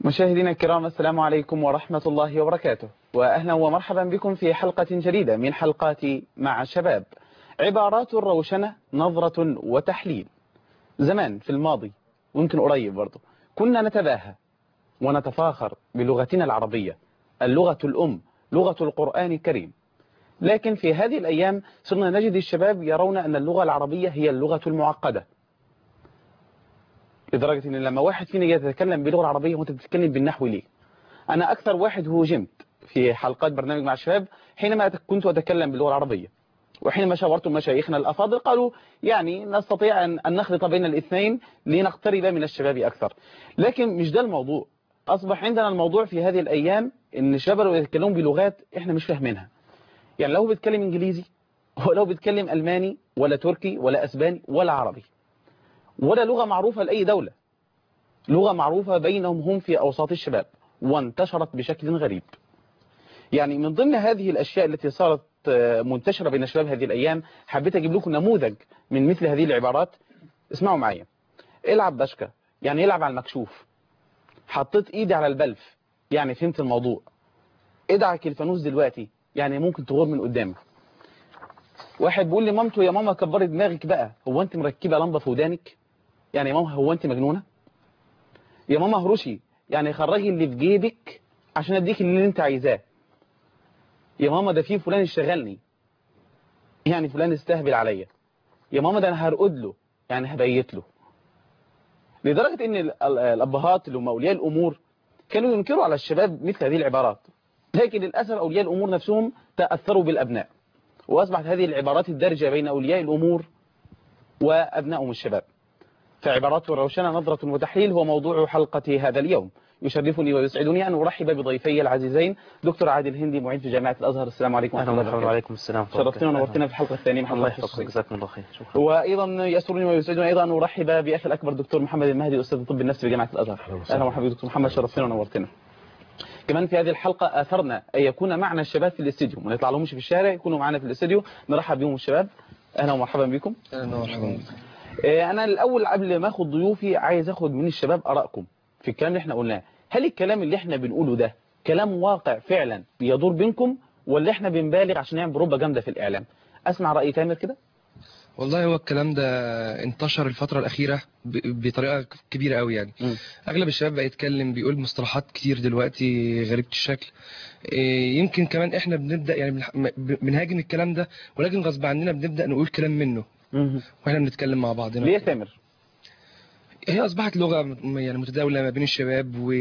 مشاهدينا الكرام السلام عليكم ورحمة الله وبركاته وأهلا ومرحبا بكم في حلقة جديدة من حلقات مع الشباب عبارات روشنة نظرة وتحليل زمان في الماضي ويمكن قريب برضه كنا نتباهى ونتفاخر بلغتنا العربية اللغة الأم لغة القرآن الكريم لكن في هذه الأيام صرنا نجد الشباب يرون أن اللغة العربية هي اللغة المعقدة لدرجة ان لما واحد فينا يتكلم باللغة العربية وانت بتتكلم بالنحو ليه انا اكثر واحد هوجمت في حلقات برنامج مع الشباب حينما كنت اتكلم باللغة العربية وحينما شاورت مشايخنا الافاضل قالوا يعني نستطيع ان نخلط بين الاثنين لنقترب من الشباب اكثر لكن مش ده الموضوع اصبح عندنا الموضوع في هذه الايام ان الشباب لو يتكلمون بلغات احنا مش فاهمينها يعني لو بيتكلم انجليزي ولو بيتكلم الماني ولا تركي ولا اسباني ولا عربي ولا لغة معروفة لأي دولة لغة معروفة بينهم هم في أوساط الشباب وانتشرت بشكل غريب يعني من ضمن هذه الأشياء التي صارت منتشرة بين الشباب هذه الأيام حبيت أجيب لكم نموذج من مثل هذه العبارات اسمعوا معايا العب بشكة يعني يلعب على المكشوف حطيت ايدي على البلف يعني فهمت الموضوع ادعك الفانوس دلوقتي يعني ممكن تغور من قدامك واحد بيقول لي مامته يا ماما كبري دماغك بقى هو انت مركبه لمبه في ودانك يعني يا ماما هو انت مجنونه يا ماما هروشي يعني خرجي اللي في جيبك عشان اديك اللي انت عايزاه يا ماما ده في فلان اشتغلني يعني فلان استهبل عليا يا ماما ده انا هرقد له يعني هبيت له لدرجه ان الابهات اللي هم اولياء الامور كانوا ينكروا على الشباب مثل هذه العبارات لكن للاسف اولياء الامور نفسهم تاثروا بالابناء وأصبحت هذه العبارات الدارجة بين أولياء الأمور وأبنائهم الشباب فعبارات الروشنة نظرة وتحليل هو موضوع حلقة هذا اليوم يشرفني ويسعدني أن أرحب بضيفي العزيزين دكتور عادل هندي معيد في جامعة الأزهر السلام عليكم ورحمة الله وبركاته وعليكم السلام شرفتنا ونورتنا في الحلقة الثانية من الله حلقة يحفظك جزاكم الله خير شكرا وأيضا يسرني ويسعدني أيضا أن أرحب بأخي الأكبر دكتور محمد المهدي أستاذ طب النفس بجامعة الأزهر أهلا ومرحبا دكتور محمد شرفتنا ونورتنا كمان في هذه الحلقة أثرنا أن يكون معنا الشباب في الاستديو ما نطلع لهمش في الشارع يكونوا معنا في الاستديو نرحب بهم الشباب أهلا ومرحبا بكم اهلا ومرحبا أنا الأول قبل ما أخذ ضيوفي عايز أخذ من الشباب أراءكم في الكلام اللي احنا قلناه هل الكلام اللي احنا بنقوله ده كلام واقع فعلا بيدور بينكم ولا احنا بنبالغ عشان نعمل بروبا جامدة في الإعلام أسمع رأي تامر كده والله هو الكلام ده انتشر الفترة الأخيرة ب- بطريقة كبيرة قوي يعني م. أغلب الشباب بقى يتكلم بيقول مصطلحات كتير دلوقتي غريبة الشكل إيه، يمكن كمان احنا بنبدأ يعني بنح- م- بنهاجم الكلام ده ولكن غصب عننا بنبدأ نقول كلام منه مهم. واحنا بنتكلم مع بعضنا ليه يا تامر هي أصبحت لغة م- يعني متداولة ما بين الشباب و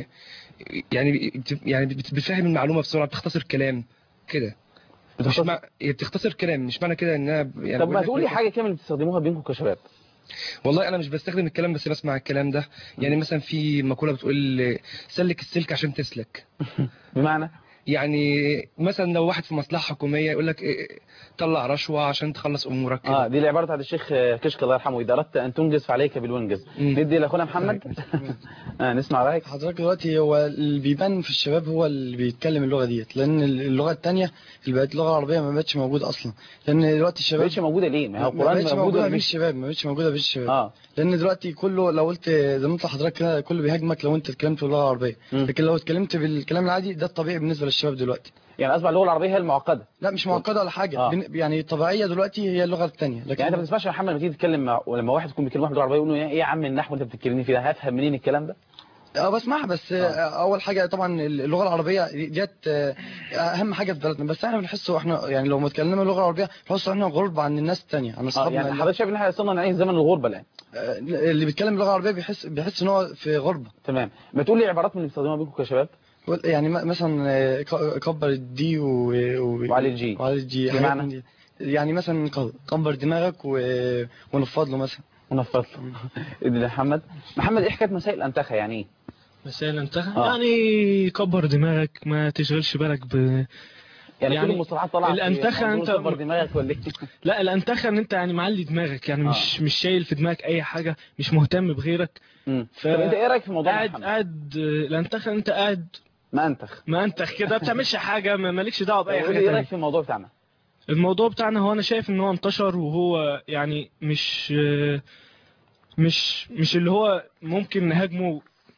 يعني بت- يعني بت- بتفهم المعلومة بسرعة بتختصر كلام كده مش بتختصر- مع... هي بتختصر كلام مش معنى كده انها ب- يعني طب بقول ما لك تقولي مثلا- حاجة كامل بتستخدموها بينكم كشباب والله انا مش بستخدم الكلام بس بسمع الكلام ده يعني مثلا في مقولة بتقول سلك السلك عشان تسلك بمعنى يعني مثلا لو واحد في مصلحة حكومية يقول لك إيه، طلع رشوة عشان تخلص امورك كده اه دي العبارة بتاعت الشيخ كشك الله يرحمه إذا أردت أن تنجز فعليك بالونجز مم. ندي لأخونا محمد آه نسمع رأيك حضرتك دلوقتي هو اللي بيبان في الشباب هو اللي بيتكلم اللغة ديت لأن اللغة التانية اللي بقت اللغة العربية ما بقتش موجودة أصلا لأن دلوقتي ما الشباب بقتش موجودة ليه ما هو ما القرآن بقتش موجود موجودة ولا بين مش الشباب ما بقتش موجودة بين الشباب اه لأن دلوقتي كله لو قلت زي ما انت حضرتك كده كله بيهاجمك لو انت اتكلمت باللغة العربية مم. لكن لو اتكلمت بالكلام العادي ده الطبيعي بالنسبة للشباب دلوقتي يعني أصبح اللغة العربية هي المعقدة لا مش معقدة ولا حاجة آه. بن- يعني طبيعية دلوقتي هي اللغة التانية لكن يعني أنت ما بتسمعش يا محمد لما تيجي تتكلم مع لما واحد يكون بيتكلم واحد بالعربية يقول له إيه يا عم النحو أنت بتتكلمني فيه ده هفهم منين الكلام ده اه بسمعها بس آه. آه. اول حاجه طبعا اللغه العربيه ديت آه، اهم حاجه في بلدنا بس احنا بنحس احنا يعني لو ما اتكلمنا اللغه العربيه بنحس احنا غرب عن الناس التانية عن اه اصحابنا يعني اللي- حضرتك شايف إن احنا وصلنا نعيش زمن الغربة الآن آه، اللي بيتكلم اللغه العربيه بيحس بيحس ان هو في غربه تمام ما تقول لي عبارات من اللي بتستخدموها بينكم كشباب يعني م- مثلا آه، ك- كبر الدي و... و... وعلي الجي. وعلي الجي بمعنى؟ حاجات من دي. يعني مثلا ك- كبر دماغك و... ونفض له مثلا ونفضل ادي محمد محمد ايه حكايه مسائل الانتخه يعني ايه مسائل انتخى آه. يعني كبر دماغك ما تشغلش بالك ب يعني, يعني كل المصطلحات طالعه في الأنتخة موضوع أنت- كبر دماغك ولا ايه لا الانتخى ان انت يعني معلي دماغك يعني آه. مش مش شايل في دماغك اي حاجه مش مهتم بغيرك مم. ف- طب انت ايه رايك في موضوع قاعد محمد قاعد آه، الانتخى انت قاعد ما انتخ ما انتخ كده ما بتعملش حاجه ما مالكش دعوه باي قول حاجه لي ايه رايك تانية في الموضوع بتاعنا الموضوع بتاعنا هو انا شايف ان هو انتشر وهو يعني مش آه، مش مش اللي هو ممكن نهاجمه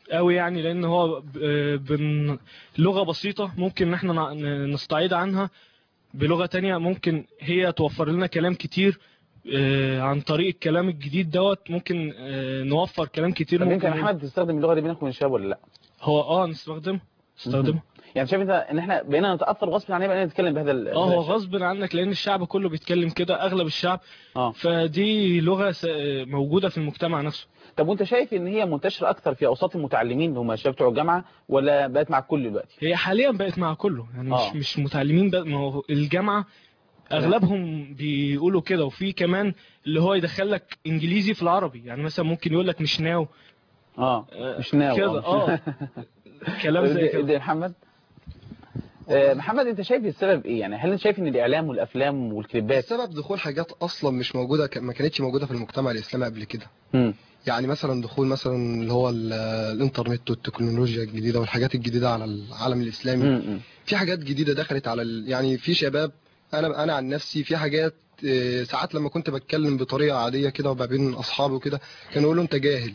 قوي يعني لان هو ب- آه، بن لغه بسيطه ممكن ان احنا نع- ن- نستعيد عنها بلغه تانية ممكن هي توفر لنا كلام كتير آه، عن طريق الكلام الجديد دوت ممكن آه، نوفر كلام كتير طب انت يا ممكن محمد تستخدم اللغه دي بينك وبين الشباب ولا لا هو اه نستخدمه نستخدمه يعني شايف انت ان احنا بقينا نتاثر غصب عننا بقينا نتكلم بهذا ال- اه بهذا هو الشكل. غصب عنك لان الشعب كله بيتكلم كده اغلب الشعب اه فدي لغه س- موجوده في المجتمع نفسه طب وانت شايف ان هي منتشره اكثر في اوساط المتعلمين اللي هم الشباب بتوع الجامعه ولا بقت مع الكل دلوقتي هي حاليا بقت مع كله يعني آه. مش مش متعلمين بقى ما هو الجامعه اغلبهم بيقولوا كده وفي كمان اللي هو يدخل لك انجليزي في العربي يعني مثلا ممكن يقول لك مش ناو اه آه، مش ناوي كده اه كلام زي ادي كده محمد آه، محمد انت شايف السبب ايه يعني هل انت شايف ان الاعلام والافلام والكليبات السبب دخول حاجات اصلا مش موجوده ك- ما كانتش موجوده في المجتمع الاسلامي قبل كده مم. يعني مثلا دخول مثلا اللي هو ال- الانترنت والتكنولوجيا الجديده والحاجات الجديده على العالم الاسلامي مم. مم. في حاجات جديده دخلت على ال... يعني في شباب انا انا عن نفسي في حاجات آه، ساعات لما كنت بتكلم بطريقه عاديه كده وما بين اصحابي وكده كانوا يقولوا انت جاهل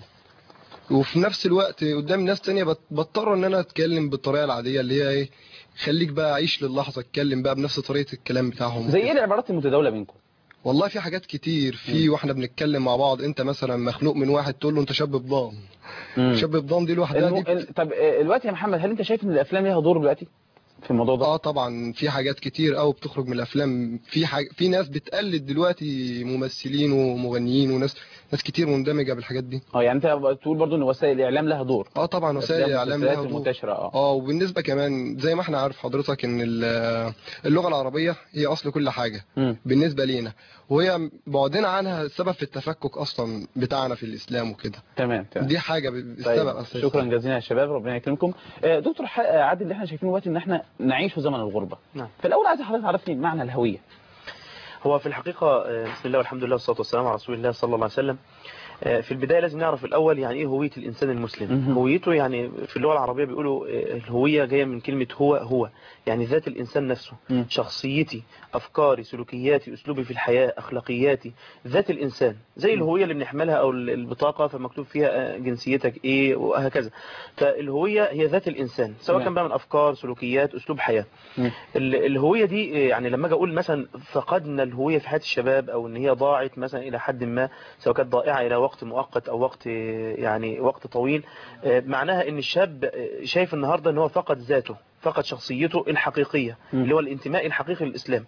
وفي نفس الوقت قدام ناس تانية بت- بضطر ان انا اتكلم بالطريقه العاديه اللي هي ايه خليك بقى عيش للحظه اتكلم بقى بنفس طريقه الكلام بتاعهم زي ايه العبارات المتداوله بينكم والله في حاجات كتير في واحنا بنتكلم مع بعض انت مثلا مخنوق من واحد تقول له انت شاب بضان شاب بضان دي لوحدها الم... دي ال... طب آه، دلوقتي يا محمد هل انت شايف ان الافلام ليها دور دلوقتي في الموضوع ده اه طبعا في حاجات كتير قوي بتخرج من الافلام في حاجة في ناس بتقلد دلوقتي ممثلين ومغنيين وناس ناس كتير مندمجه بالحاجات دي اه يعني انت بتقول برضو ان وسائل الاعلام لها دور اه طبعا وسائل الأفلام الاعلام والمسلسلات لها دور المنتشره اه اه وبالنسبه كمان زي ما احنا عارف حضرتك ان ال- اللغه العربيه هي اصل كل حاجه مم. بالنسبه لينا وهي بعدنا عنها السبب في التفكك اصلا بتاعنا في الاسلام وكده تمام تمام دي حاجه ب- السبب طيب اساسا شكرا جزيلا يا شباب ربنا يكرمكم آه، دكتور ح- آه، عادل اللي احنا شايفينه دلوقتي ان احنا نعيش في زمن الغربه نعم. فالاول عايز حضرتك تعرفني معنى الهويه هو في الحقيقة آه، بسم الله والحمد لله والصلاة والسلام على رسول الله صلى الله عليه وسلم آه، في البداية لازم نعرف الأول يعني إيه هوية الإنسان المسلم مهم. هويته يعني في اللغة العربية بيقولوا آه، الهوية جاية من كلمة هو هو يعني ذات الإنسان نفسه مم. شخصيتي أفكاري سلوكياتي أسلوبي في الحياة أخلاقياتي ذات الإنسان زي الهوية اللي بنحملها أو البطاقة فمكتوب فيها آه، جنسيتك إيه وهكذا فالهوية هي ذات الإنسان سواء تمام. كان بقى من أفكار سلوكيات أسلوب حياة مم. ال- الهوية دي يعني لما اجي اقول مثلا فقدنا الهوية في حياة الشباب او ان هي ضاعت مثلا الى حد ما سواء كانت ضائعة الى وقت مؤقت او وقت يعني وقت طويل آه، معناها ان الشاب آه، شايف النهاردة ان هو فقد ذاته فقد شخصيته الحقيقية مم. اللي هو الانتماء الحقيقي للإسلام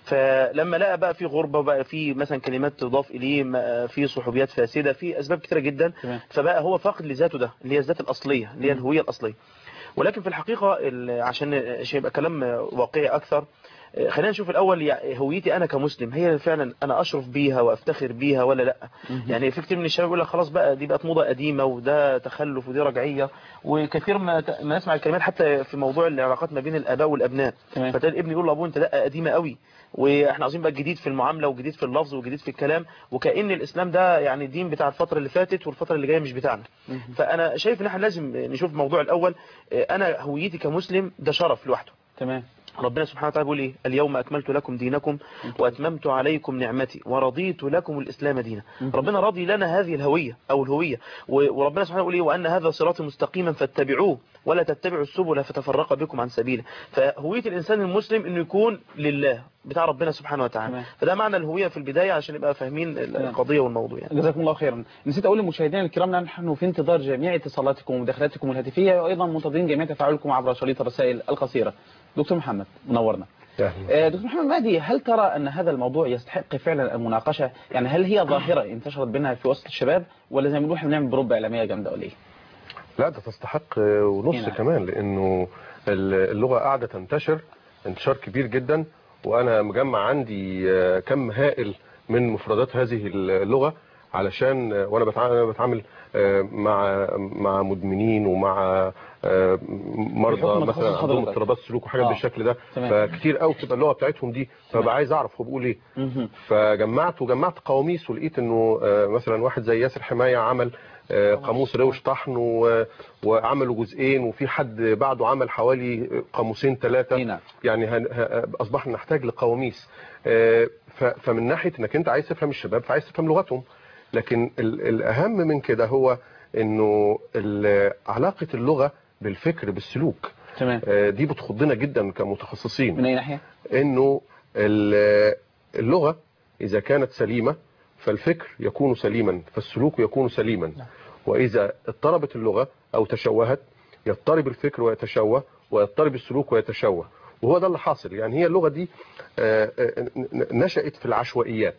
فلما لقى بقى في غربة وبقى في مثلا كلمات تضاف إليه ما- في صحوبيات فاسدة في أسباب كتيرة جدا تمام. فبقى هو فاقد لذاته ده اللي هي الذات الأصلية اللي هي الهوية الأصلية ولكن في الحقيقة ال- عشان عشان يبقى كلام واقعي أكثر آه، خلينا نشوف الأول يع- هويتي أنا كمسلم هي فعلا أنا أشرف بيها وأفتخر بيها ولا لأ يعني في كتير من الشباب يقول لك خلاص بقى دي بقت موضة قديمة وده تخلف ودي رجعية وكثير ما ت- ما نسمع الكلمات حتى في موضوع العلاقات ما بين الآباء والأبناء تمام. فتلاقي الابن يقول لابوه انت دقه قديمه قوي واحنا عاوزين بقى جديد في المعامله وجديد في اللفظ وجديد في الكلام وكأن الاسلام ده يعني الدين بتاع الفتره اللي فاتت والفتره اللي جايه مش بتاعنا فانا شايف ان احنا لازم نشوف الموضوع الاول اه، انا هويتي كمسلم ده شرف لوحده تمام ربنا سبحانه وتعالى بيقول ايه اليوم اكملت لكم دينكم واتممت عليكم نعمتي ورضيت لكم الاسلام دينا ربنا راضي لنا هذه الهويه او الهويه و- وربنا سبحانه يقول ايه وان هذا صراطي مستقيما فاتبعوه ولا تتبعوا السبل فتفرق بكم عن سبيله فهويه الانسان المسلم انه يكون لله بتاع ربنا سبحانه وتعالى تمام. فده معنى الهويه في البدايه عشان نبقى فاهمين القضيه والموضوع يعني جزاكم الله خيرا نسيت اقول للمشاهدين الكرام نحن في انتظار جميع اتصالاتكم ومداخلاتكم الهاتفيه وايضا منتظرين جميع تفاعلكم عبر شريط الرسائل القصيره دكتور محمد منورنا آه، دكتور محمد مهدي هل ترى ان هذا الموضوع يستحق فعلا المناقشه يعني هل هي ظاهره انتشرت بينها في وسط الشباب ولا زي ما بنقول احنا بنعمل بروبه اعلاميه جامده ولا ايه لا ده تستحق ونص نعم. كمان لانه اللغه قاعده تنتشر انتشار كبير جدا وانا مجمع عندي آه، كم هائل من مفردات هذه اللغه علشان آه، وانا بتع- أنا بتعامل آه، مع مع مدمنين ومع آه، مرضى بحكم مثلا تخصص عندهم حضرتك. اضطرابات سلوك وحاجات آه. بالشكل ده تمام. فكتير قوي بتبقى اللغه بتاعتهم دي فبقى عايز اعرف هو بيقول ايه مهم. فجمعت وجمعت قواميس ولقيت انه آه، مثلا واحد زي ياسر حماية عمل آه، قاموس روش طحن و- وعملوا جزئين وفي حد بعده عمل حوالي قاموسين ثلاثة إيه نعم. يعني هن- ه- اصبحنا نحتاج لقواميس آه، ف- فمن ناحية انك انت عايز تفهم الشباب فعايز تفهم لغتهم لكن ال- الاهم من كده هو انه ال- علاقه اللغه بالفكر بالسلوك تمام آه، دي بتخضنا جدا كمتخصصين من اي ناحيه انه ال- اللغه اذا كانت سليمه فالفكر يكون سليما فالسلوك يكون سليما واذا اضطربت اللغه او تشوهت يضطرب الفكر ويتشوه ويضطرب السلوك ويتشوه وهو ده اللي حاصل يعني هي اللغه دي آه، آه، نشأت في العشوائيات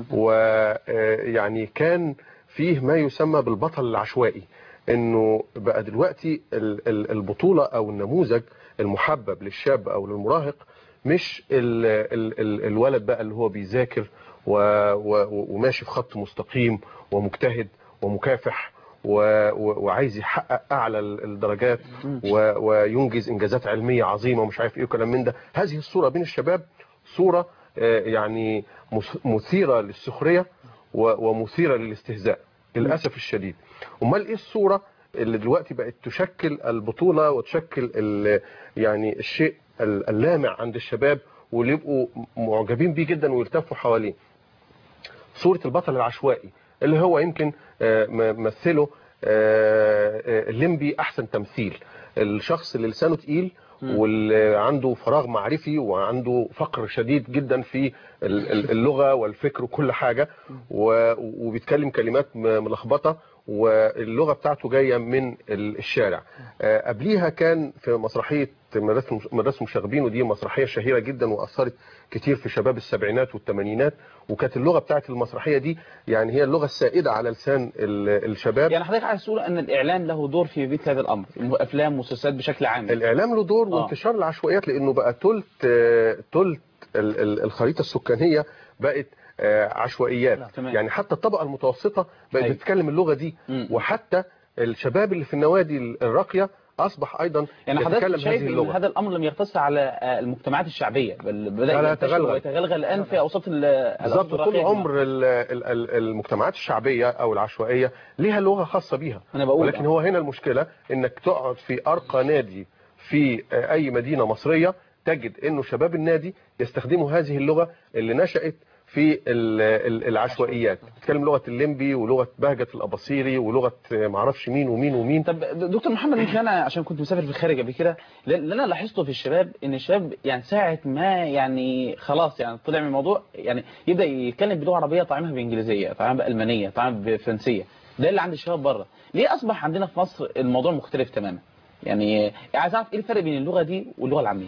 ويعني كان فيه ما يسمى بالبطل العشوائي انه بقى دلوقتي ال- ال- البطولة او النموذج المحبب للشاب او للمراهق مش ال ال ال الولد بقى اللي هو بيذاكر و- و- وماشي في خط مستقيم ومجتهد ومكافح و- و- وعايز يحقق اعلى ال- الدرجات و- وينجز انجازات علميه عظيمه ومش عارف ايه وكلام من ده هذه الصوره بين الشباب صوره آه، يعني مس- مثيره للسخريه و- ومثيره للاستهزاء للاسف الشديد امال ايه الصوره اللي دلوقتي بقت تشكل البطوله وتشكل ال- يعني الشيء ال- اللامع عند الشباب واللي يبقوا معجبين بيه جدا ويلتفوا حواليه صورة البطل العشوائي اللي هو يمكن آه، م- مثله آه، آه، الليمبي أحسن تمثيل الشخص اللي لسانه تقيل واللي عنده فراغ معرفي وعنده فقر شديد جدا في ال- ال- اللغة والفكر وكل حاجة و- وبيتكلم كلمات م- ملخبطة واللغة بتاعته جاية من ال- الشارع آه، قبليها كان في مسرحية مدرسة مدرسة المشاغبين ودي مسرحية شهيرة جدا وأثرت كتير في شباب السبعينات والثمانينات وكانت اللغة بتاعت المسرحية دي يعني هي اللغة السائدة على لسان ال- الشباب يعني حضرتك عايز تقول ان الاعلام له دور في مثل هذا الامر افلام ومسلسلات بشكل عام الإعلام له دور آه. وانتشار العشوائيات لأنه بقى تلت آه، تلت ال- ال- الخريطة السكانية بقت آه، عشوائيات تمام. يعني حتى الطبقة المتوسطة بقت أيوة. بتتكلم اللغة دي مم. وحتى الشباب اللي في النوادي الراقية أصبح أيضا يعني يتكلم حضرتك شايف هذه ان اللغة هذا الامر لم يقتصر على آه، المجتمعات الشعبيه بل بدا لا، لا، ينتشر يتغلغل. ويتغلغل الان في اوساط ال- بالظبط الأوساط طول الراقية. عمر ال- ال- ال- المجتمعات الشعبية أو العشوائية ليها لغة خاصة بيها انا بقول ولكن آه. هو هنا المشكلة انك تقعد في ارقى نادي في اي مدينة مصرية تجد انه شباب النادي يستخدموا هذه اللغة اللي نشأت في ال- ال- العشوائيات تتكلم لغة الليمبي ولغة بهجة الأباصيري ولغة معرفش مين ومين ومين طب دكتور محمد يمكن انا عشان كنت مسافر في الخارج قبل كده اللي انا لاحظته في الشباب ان الشباب يعني ساعه ما يعني خلاص يعني طلع من الموضوع يعني يبدا يتكلم بلغه عربيه طعمها بانجليزيه طعمها بالمانيه طعمها بفرنسيه ده اللي عند الشباب بره ليه اصبح عندنا في مصر الموضوع مختلف تماما يعني عايز اعرف ايه الفرق بين اللغه دي واللغه العاميه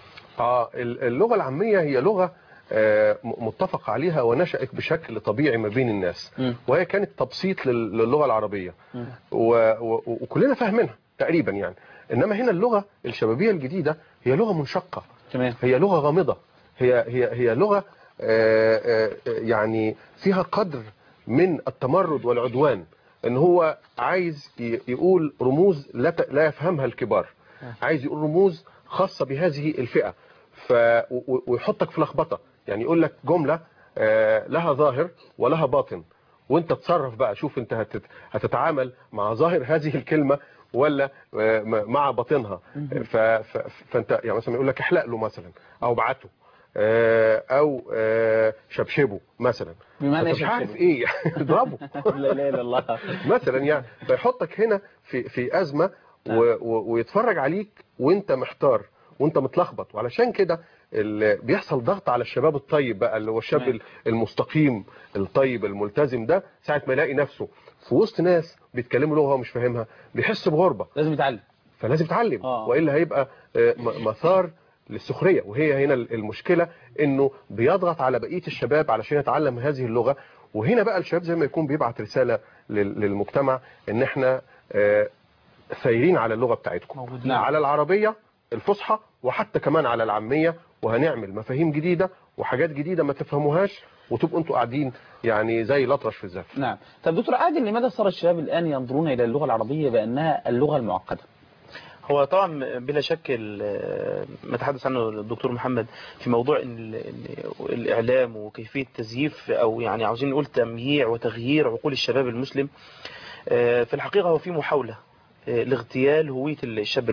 اه ال- اللغة العامية هي لغة آه، م- متفق عليها ونشأت بشكل طبيعي ما بين الناس مم. وهي كانت تبسيط لل- للغة العربية مم. و- و- وكلنا فاهمينها تقريبا يعني انما هنا اللغة الشبابية الجديدة هي لغة منشقة تمام هي لغة غامضة هي هي هي لغة آه، آه، يعني فيها قدر من التمرد والعدوان ان هو عايز ي- يقول رموز لا ت- لا يفهمها الكبار عايز يقول رموز خاصة بهذه الفئة ف و- ويحطك في لخبطة يعني يقول لك جملة آه، لها ظاهر ولها باطن وانت تصرف بقى شوف انت هتت- هتتعامل مع ظاهر هذه الكلمة ولا آه، م- مع باطنها ف- ف- فانت يعني مثلا يقول لك احلق له مثلا او ابعته آه، او آه، شبشبه مثلا بمعنى فانت مش عارف شبشبه؟ ايه اضربه لا اله الا الله مثلا يعني فيحطك هنا في في ازمه و و ويتفرج عليك وانت محتار وانت متلخبط وعلشان كده ال- بيحصل ضغط على الشباب الطيب بقى اللي هو الشاب تمام. ال- المستقيم الطيب الملتزم ده ساعه ما يلاقي نفسه في وسط ناس بيتكلموا لغه هو مش فاهمها بيحس بغربه لازم يتعلم فلازم يتعلم آه. والا هيبقى آه، م- مسار للسخريه وهي هنا المشكله انه بيضغط على بقيه الشباب علشان يتعلم هذه اللغه وهنا بقى الشباب زي ما يكون بيبعت رساله لل- للمجتمع ان احنا آه، سايرين على اللغه بتاعتكم نعم. على العربيه الفصحى وحتى كمان على العاميه وهنعمل مفاهيم جديده وحاجات جديده ما تفهموهاش وتبقوا انتوا قاعدين يعني زي الاطرش في الزفه نعم طب دكتور عادل لماذا صار الشباب الان ينظرون الى اللغه العربيه بانها اللغه المعقده هو طبعا بلا شك ال- ما تحدث عنه الدكتور محمد في موضوع إن ال- ال- الإعلام وكيفية تزييف أو يعني عاوزين نقول تمييع وتغيير عقول الشباب المسلم آه، في الحقيقة هو في محاولة آه، لاغتيال هوية الشاب المسلم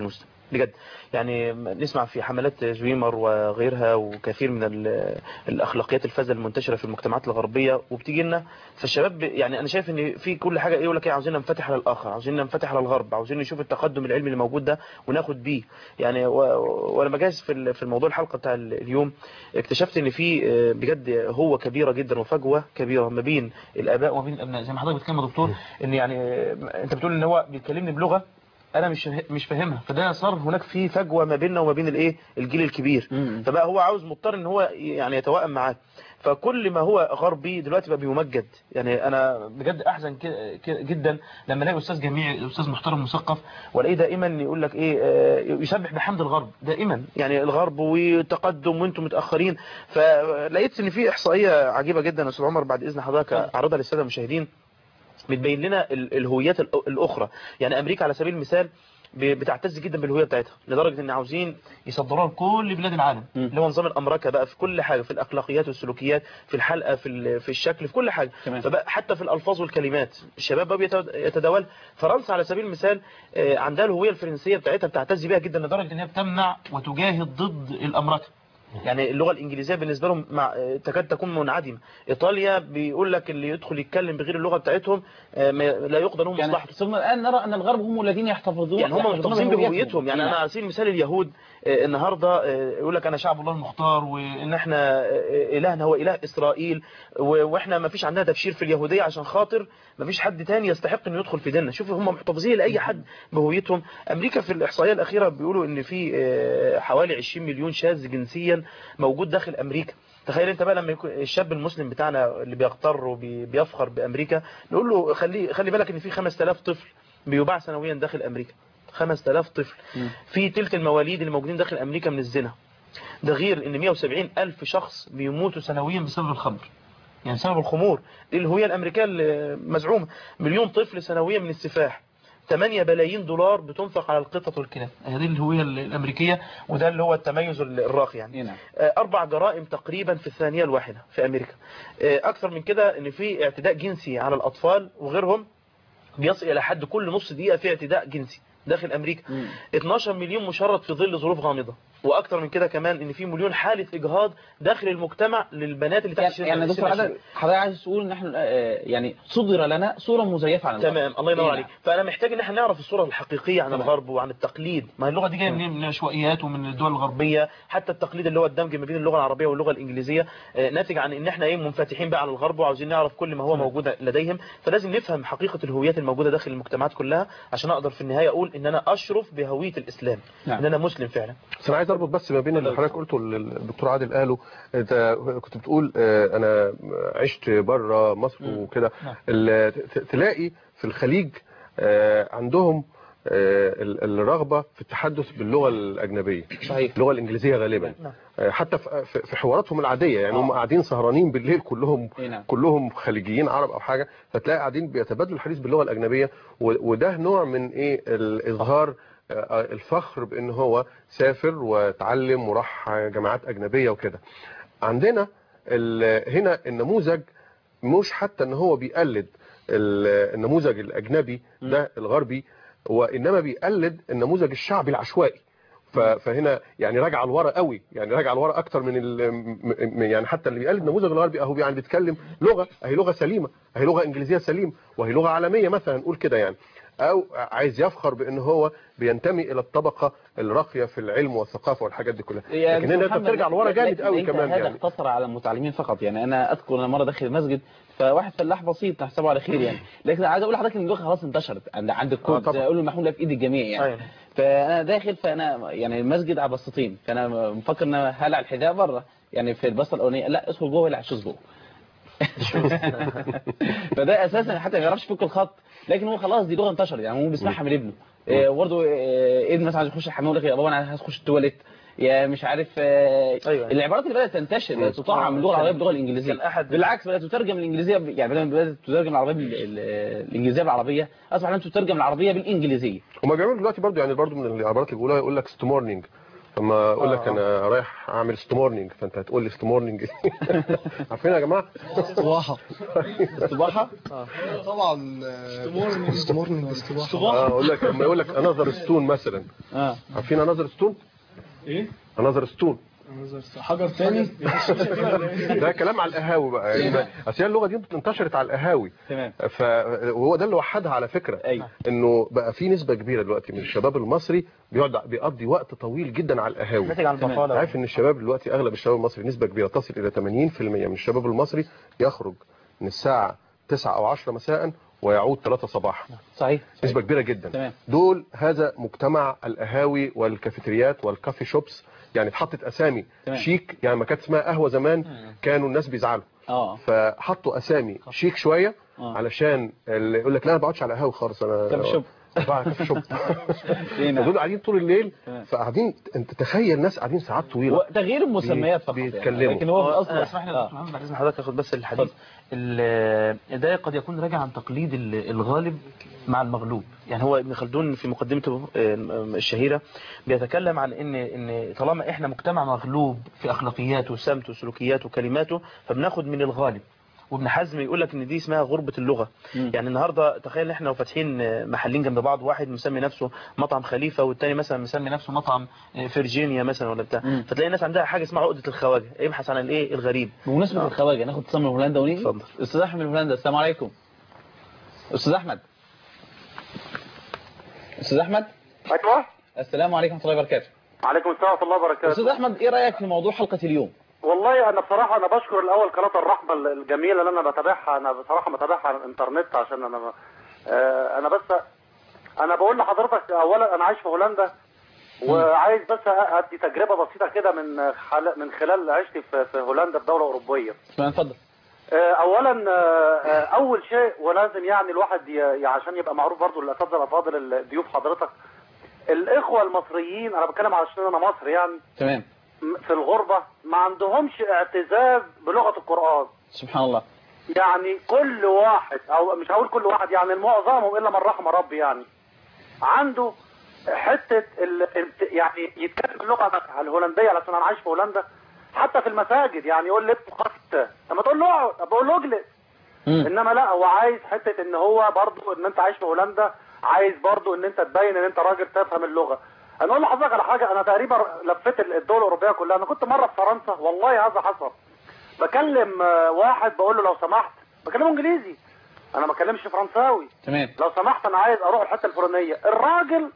بجد يعني نسمع في حملات جويمر وغيرها وكثير من ال- الاخلاقيات الفاسده المنتشره في المجتمعات الغربيه وبتيجي لنا فالشباب يعني انا شايف ان في كل حاجه ايه يقول لك ايه عاوزين ننفتح على الاخر عاوزين ننفتح على الغرب عاوزين نشوف التقدم العلمي اللي موجود ده وناخد بيه يعني و- وانا بجهز في ال- في الموضوع الحلقه بتاع ال- اليوم اكتشفت ان في آه، بجد هو كبيره جدا وفجوه كبيره ما بين الاباء وما بين الابناء زي ما حضرتك بتتكلم يا دكتور ان يعني آه، انت بتقول ان هو بيكلمني بلغه انا مش مش فاهمها فده صار هناك في فجوه ما بيننا وما بين الايه الجيل الكبير مم. فبقى هو عاوز مضطر ان هو يعني يتوائم معاك فكل ما هو غربي دلوقتي بقى بيمجد يعني انا بجد احزن ك- ك- جدا لما الاقي استاذ جميع استاذ محترم مثقف والاقيه دائما يقول لك ايه آه، يسبح بحمد الغرب دائما يعني الغرب وتقدم وانتم متاخرين فلقيت ان في احصائيه عجيبه جدا يا استاذ عمر بعد اذن حضرتك اعرضها للساده المشاهدين بتبين لنا ال- الهويات الأ- الاخرى يعني امريكا على سبيل المثال ب- بتعتز جدا بالهويه بتاعتها لدرجه ان عاوزين يصدروها لكل بلاد العالم اللي هو نظام الامريكا بقى في كل حاجه في الاخلاقيات والسلوكيات في الحلقه في ال- في الشكل في كل حاجه تمام. فبقى حتى في الالفاظ والكلمات الشباب بقى بيتد- يتداول فرنسا على سبيل المثال آه، عندها الهويه الفرنسيه بتاعتها بتعتز بيها جدا لدرجه ان هي بتمنع وتجاهد ضد الامريكا يعني اللغه الانجليزيه بالنسبه لهم مع تكاد تكون منعدمه ايطاليا بيقول لك اللي يدخل يتكلم بغير اللغه بتاعتهم آه، ما- لا يقضى لهم يعني مصلحته صرنا الآن نرى أن الغرب هم الذين يحتفظون يعني هم يحتفظون محتفظين بهويتهم يعني انا على سبيل المثال اليهود آه، النهارده آه، يقول لك انا شعب الله المختار وان احنا آه، الهنا هو اله اسرائيل و- واحنا ما فيش عندنا تبشير في اليهوديه عشان خاطر ما فيش حد تاني يستحق انه يدخل في ديننا شوفوا هم محتفظين لاي حد بهويتهم امريكا في الاحصائيه الاخيره بيقولوا ان في آه، حوالي 20 مليون شاذ جنسيا موجود داخل امريكا تخيل انت بقى لما يكون الشاب المسلم بتاعنا اللي بيغتر وبيفخر بامريكا نقول له خلي خلي بالك ان في 5000 طفل بيباع سنويا داخل امريكا 5000 طفل في تلك المواليد اللي موجودين داخل امريكا من الزنا ده غير ان 170 الف شخص بيموتوا سنويا بسبب الخمر يعني بسبب الخمور دي الهويه الامريكيه المزعومه مليون طفل سنويا من السفاح 8 بلايين دولار بتنفق على القطط والكلاب هذه الهويه الامريكيه وده اللي هو التميز الراقي يعني نعم آه، أربع جرائم تقريبا في الثانية الواحدة في أمريكا آه، أكثر من كده إن في اعتداء جنسي على الأطفال وغيرهم بيصل إلى حد كل نص دقيقة في اعتداء جنسي داخل أمريكا 12 مليون مشرد في ظل ظروف غامضة وأكثر من كده كمان إن في مليون حالة إجهاض داخل المجتمع للبنات اللي تحت يعني يعني دكتور عادل حضرتك عايز تقول ان احنا آه، يعني صدر لنا صوره مزيفه عن الغرب. تمام الله ينور إيه عليك نعم. فانا محتاج ان احنا نعرف الصوره الحقيقيه عن تمام. الغرب وعن التقليد ما اللغه دي جايه منين من العشوائيات ومن الدول الغربيه حتى التقليد اللي هو الدمج ما بين اللغه العربيه واللغه الانجليزيه آه، ناتج عن ان احنا ايه منفتحين بقى على الغرب وعاوزين نعرف كل ما هو موجود لديهم فلازم نفهم حقيقه الهويات الموجوده داخل المجتمعات كلها عشان اقدر في النهايه اقول ان انا اشرف بهويه الاسلام نعم. ان انا مسلم فعلا بس انا عايز اربط بس ما بين اللي حضرتك قلته اللي الدكتور عادل قاله انت كنت بتقول آه، انا عشت بره مصر وكده نعم. ال- ت- تلاقي في الخليج آه، عندهم آه، ال- الرغبه في التحدث باللغه الاجنبيه صحيح اللغه الانجليزيه غالبا نعم. آه، حتى في- في في حواراتهم العاديه يعني آه. هم قاعدين سهرانين بالليل كلهم إيه نعم. كلهم خليجيين عرب او حاجه فتلاقي قاعدين بيتبادلوا الحديث باللغه الاجنبيه و- وده نوع من ايه الاظهار آه، الفخر بان هو سافر وتعلم وراح جامعات اجنبيه وكده عندنا ال- هنا النموذج مش حتى ان هو بيقلد ال- النموذج الاجنبي ده الغربي وانما بيقلد النموذج الشعبي العشوائي ف- فهنا يعني راجع لورا قوي يعني راجع لورا اكتر من ال- م- م- يعني حتى اللي بيقلد النموذج الغربي اهو يعني بيتكلم لغه اهي لغه سليمه اهي لغه انجليزيه سليمه وهي لغه عالميه مثلا نقول كده يعني او عايز يفخر بان هو بينتمي الى الطبقه الراقيه في العلم والثقافه والحاجات دي كلها يا لكن دكتور هنا انت محمد، بترجع لورا جامد لكن قوي أنت كمان هذا يعني اقتصر على المتعلمين فقط يعني انا اذكر انا مره داخل المسجد فواحد فلاح بسيط نحسبه على خير يعني لكن عايز اقول لحضرتك ان اللغه خلاص انتشرت عند عند الكل طبعا. زي ما اقول المحموله في ايد الجميع يعني أيوة. فانا داخل فانا يعني المسجد على بسطتين فانا مفكر ان أنا هلع الحذاء بره يعني في البسطه الاولانيه لا ادخل جوه ولا هتشوز جوه فده اساسا حتى ما يعرفش يفك الخط لكن هو خلاص دي لغه انتشرت يعني هو بيسمعها من ابنه إيه، برضه إيه، ابن مثلا عايز يخش الحمام يقول لك يا بابا انا عايز اخش التواليت يا مش عارف آه، أيوة. العبارات اللي بدات تنتشر تطعم من اللغه العربيه باللغه الانجليزيه كان أحد- بالعكس بدات تترجم الانجليزيه ب- يعني بدات بدأت تترجم العربيه بال- ال- الانجليزيه بالعربيه اصبح الان تترجم العربيه بالانجليزيه هما بيعملوا دلوقتي برضو يعني برضو من العبارات اللي بيقولوها يقول لك ست مورنينج لما اقول لك انا رايح اعمل ستمورنينج فانت هتقول لي ستمورنينج عارفين يا جماعه استباحة استباحة طبعا استمورنج استباحة اه اقول لك لما يقول لك انذر ستون مثلا اه عارفين انذر ستون ايه انذر ستون حجر تاني ده كلام على القهاوي بقى يعني اصل هي اللغه دي انتشرت على القهاوي تمام ف وهو ده اللي وحدها على فكره أيوة. انه بقى في نسبه كبيره دلوقتي من الشباب المصري بيقعد بيقضي وقت طويل جدا على القهاوي ناتج عن البطاله عارف ان الشباب دلوقتي اغلب الشباب المصري نسبه كبيره تصل الى 80% من الشباب المصري يخرج من الساعه 9 او 10 مساء ويعود 3 صباحا صحيح نسبه كبيره جدا تمام. دول هذا مجتمع القهاوي والكافيتريات والكافي شوبس يعني اتحطت اسامي تمام. شيك يعني ما كانت اسمها قهوه زمان كانوا الناس بيزعلوا اه فحطوا اسامي شيك شويه آه. علشان اللي يقول لك لا انا ما بقعدش على قهوه خالص انا كافي شوب. بقعد كافي شوب إيه نعم. فدول قاعدين طول الليل تمام. فقاعدين انت تخيل ناس قاعدين ساعات طويله وتغيير المسميات فقط يعني. بيتكلموا. لكن هو في الاصل اسمح لي يا دكتور محمد بعد اذن حضرتك اخد بس الحديث ال- ده قد يكون راجع عن تقليد ال- الغالب مع المغلوب يعني هو ابن خلدون في مقدمته آه، الشهيره بيتكلم عن ان ان طالما احنا مجتمع مغلوب في اخلاقياته وسمته وسلوكياته وكلماته فبناخد من الغالب وابن حزم يقول لك ان دي اسمها غربه اللغه مم. يعني النهارده تخيل احنا لو فاتحين آه، محلين جنب بعض واحد مسمي نفسه مطعم خليفه والتاني مثلا مسمي نفسه مطعم آه، فرجينيا مثلا ولا بتاع مم. فتلاقي الناس عندها حاجه اسمها عقده الخواجه يبحث عن الايه الغريب بمناسبة الخواجة ناخد اتصال من هولندا ونيجي اتفضل. استاذ احمد من هولندا السلام عليكم استاذ احمد استاذ احمد ايوه السلام عليكم ورحمة الله وبركاته عليكم السلام ورحمه الله وبركاته استاذ احمد ايه رايك في موضوع حلقة اليوم والله انا بصراحه انا بشكر الاول قناه الرحمه الجميله اللي انا بتابعها انا بصراحه متابعها على الانترنت عشان انا آه انا بس انا بقول لحضرتك اولا انا عايش في هولندا وعايز بس ادي تجربه بسيطه كده من حل... من خلال عشتي في, في هولندا في دوله اوروبيه تمام اتفضل آه، اولا آه، آه، اول شيء ولازم يعني الواحد ي- ي- عشان يبقى معروف برضو للاساتذه الافاضل الضيوف حضرتك الاخوه المصريين انا بتكلم على عشان انا مصري يعني تمام م- في الغربه ما عندهمش اعتزاز بلغه القران سبحان الله يعني كل واحد او مش هقول كل واحد يعني معظمهم الا من رحم ربي يعني عنده حته ال... الت- يعني يتكلم اللغه مثلا الهولنديه علشان انا عايش في هولندا حتى في المساجد يعني يقول لي ابن خفت لما تقول له اقعد طب بقول له اجلس مم. انما لا هو عايز حته ان هو برضو ان انت عايش في هولندا عايز برضو ان انت تبين ان انت راجل تفهم اللغه انا اقول لحضرتك على حاجه انا تقريبا لفيت الدول الاوروبيه كلها انا كنت مره في فرنسا والله هذا حصل بكلم آه، واحد بقول له لو سمحت بكلمه انجليزي انا ما بكلمش فرنساوي تمام لو سمحت انا عايز اروح الحته الفلانيه الراجل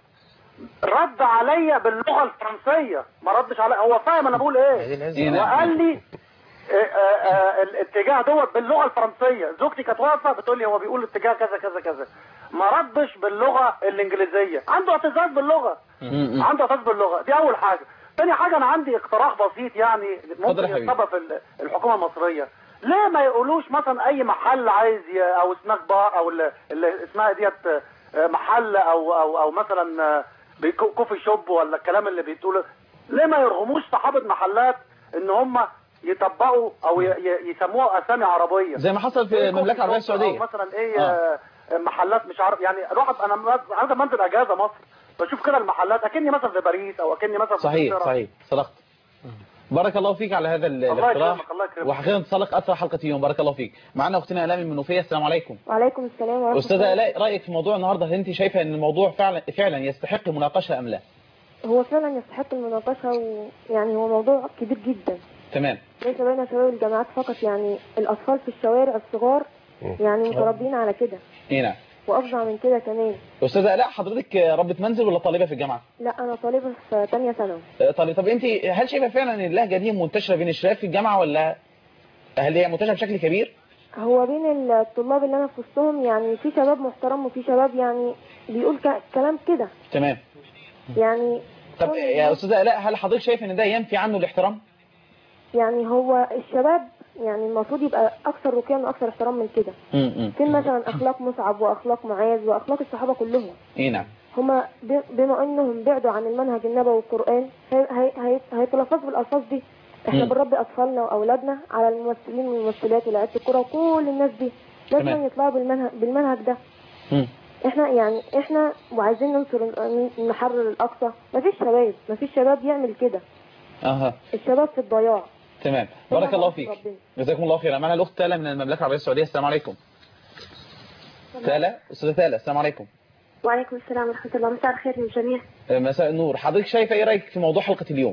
رد عليا باللغه الفرنسيه ما ردش عليا هو فاهم انا بقول ايه إيه نعم. وقال لي آه، آه، آه، الاتجاه دوت باللغه الفرنسيه زوجتي كانت واقفه بتقول لي هو بيقول اتجاه كذا كذا كذا ما ردش باللغه الانجليزيه عنده اعتزاز باللغه مم. عنده اعتزاز باللغه دي اول حاجه تاني حاجه انا عندي اقتراح بسيط يعني اتفضل ممكن يا حبيبي. يتطبق في ال- الحكومه المصريه ليه ما يقولوش مثلا اي محل عايز ي... او سناك بار او اللي, اللي اسمها ديت آه، محل او او او مثلا آه، بيكو- كوفي شوب ولا الكلام اللي بيتقوله ليه ما يرغموش صحابه محلات ان هم يطبقوا او ي... ي- يسموها اسامي عربيه زي ما حصل في المملكة العربية أو السعودية مثلا ايه آه. آه. محلات مش عارف يعني الواحد انا م- انا منزل اجازه مصر بشوف كده المحلات اكني مثلا في باريس او اكني مثلا في صحيح إنجلترا. صحيح صدقت بارك الله فيك على هذا ال- الله الاقتراح يكرمك الله يكرمك وحقيقة انتصالك أسرع حلقة اليوم بارك الله فيك معنا أختنا آلاء من منوفية السلام عليكم وعليكم السلام ورحمة أستاذة الله آلاء رأيك في موضوع النهاردة هل أنت شايفة أن الموضوع فعلا فعلا يستحق المناقشة أم لا هو فعلا يستحق المناقشة ويعني هو موضوع كبير جدا تمام ليس بين شباب الجامعات فقط يعني الأطفال في الشوارع الصغار يعني متربيين على كده إيه نعم وأفظع من كده كمان أستاذة آلاء حضرتك ربة منزل ولا طالبة في الجامعة لا أنا طالبة في تانية ثانوي آه، طيب طب أنت هل شايفة فعلا أن اللهجة دي منتشرة بين الشباب في الجامعة ولا هل هي منتشرة بشكل كبير هو بين الطلاب اللي أنا في وسطهم يعني في شباب محترم وفي شباب يعني بيقول ك- كلام كده تمام يعني طب كل يا الناس- أستاذة آلاء هل حضرتك شايف أن ده ينفي عنه الاحترام يعني هو الشباب يعني المفروض يبقى أكثر رقيا وأكثر احترام من كده امم فين مثلا أخلاق مصعب وأخلاق معاذ وأخلاق الصحابة كلهم إيه نعم هما ب- بما انهم بعدوا عن المنهج النبوي والقران هي- هي- هي- هيتلفظوا بالالفاظ دي احنا مم. بنربي اطفالنا واولادنا على الممثلين والممثلات ولاعيبه الكوره وكل الناس دي تمام. لازم يطلعوا بالمنهج بالمنهج ده مم. احنا يعني احنا وعايزين ننصر نحرر الاقصى مفيش شباب مفيش شباب يعمل كده اها الشباب في الضياع تمام بارك الله فيك ربنا. جزاكم الله خيرا معنا الاخت تالا من المملكه العربيه السعوديه السلام عليكم تالا استاذه تالا السلام عليكم وعليكم السلام ورحمة الله مساء الخير للجميع مساء النور حضرتك شايفه ايه رايك في موضوع حلقه اليوم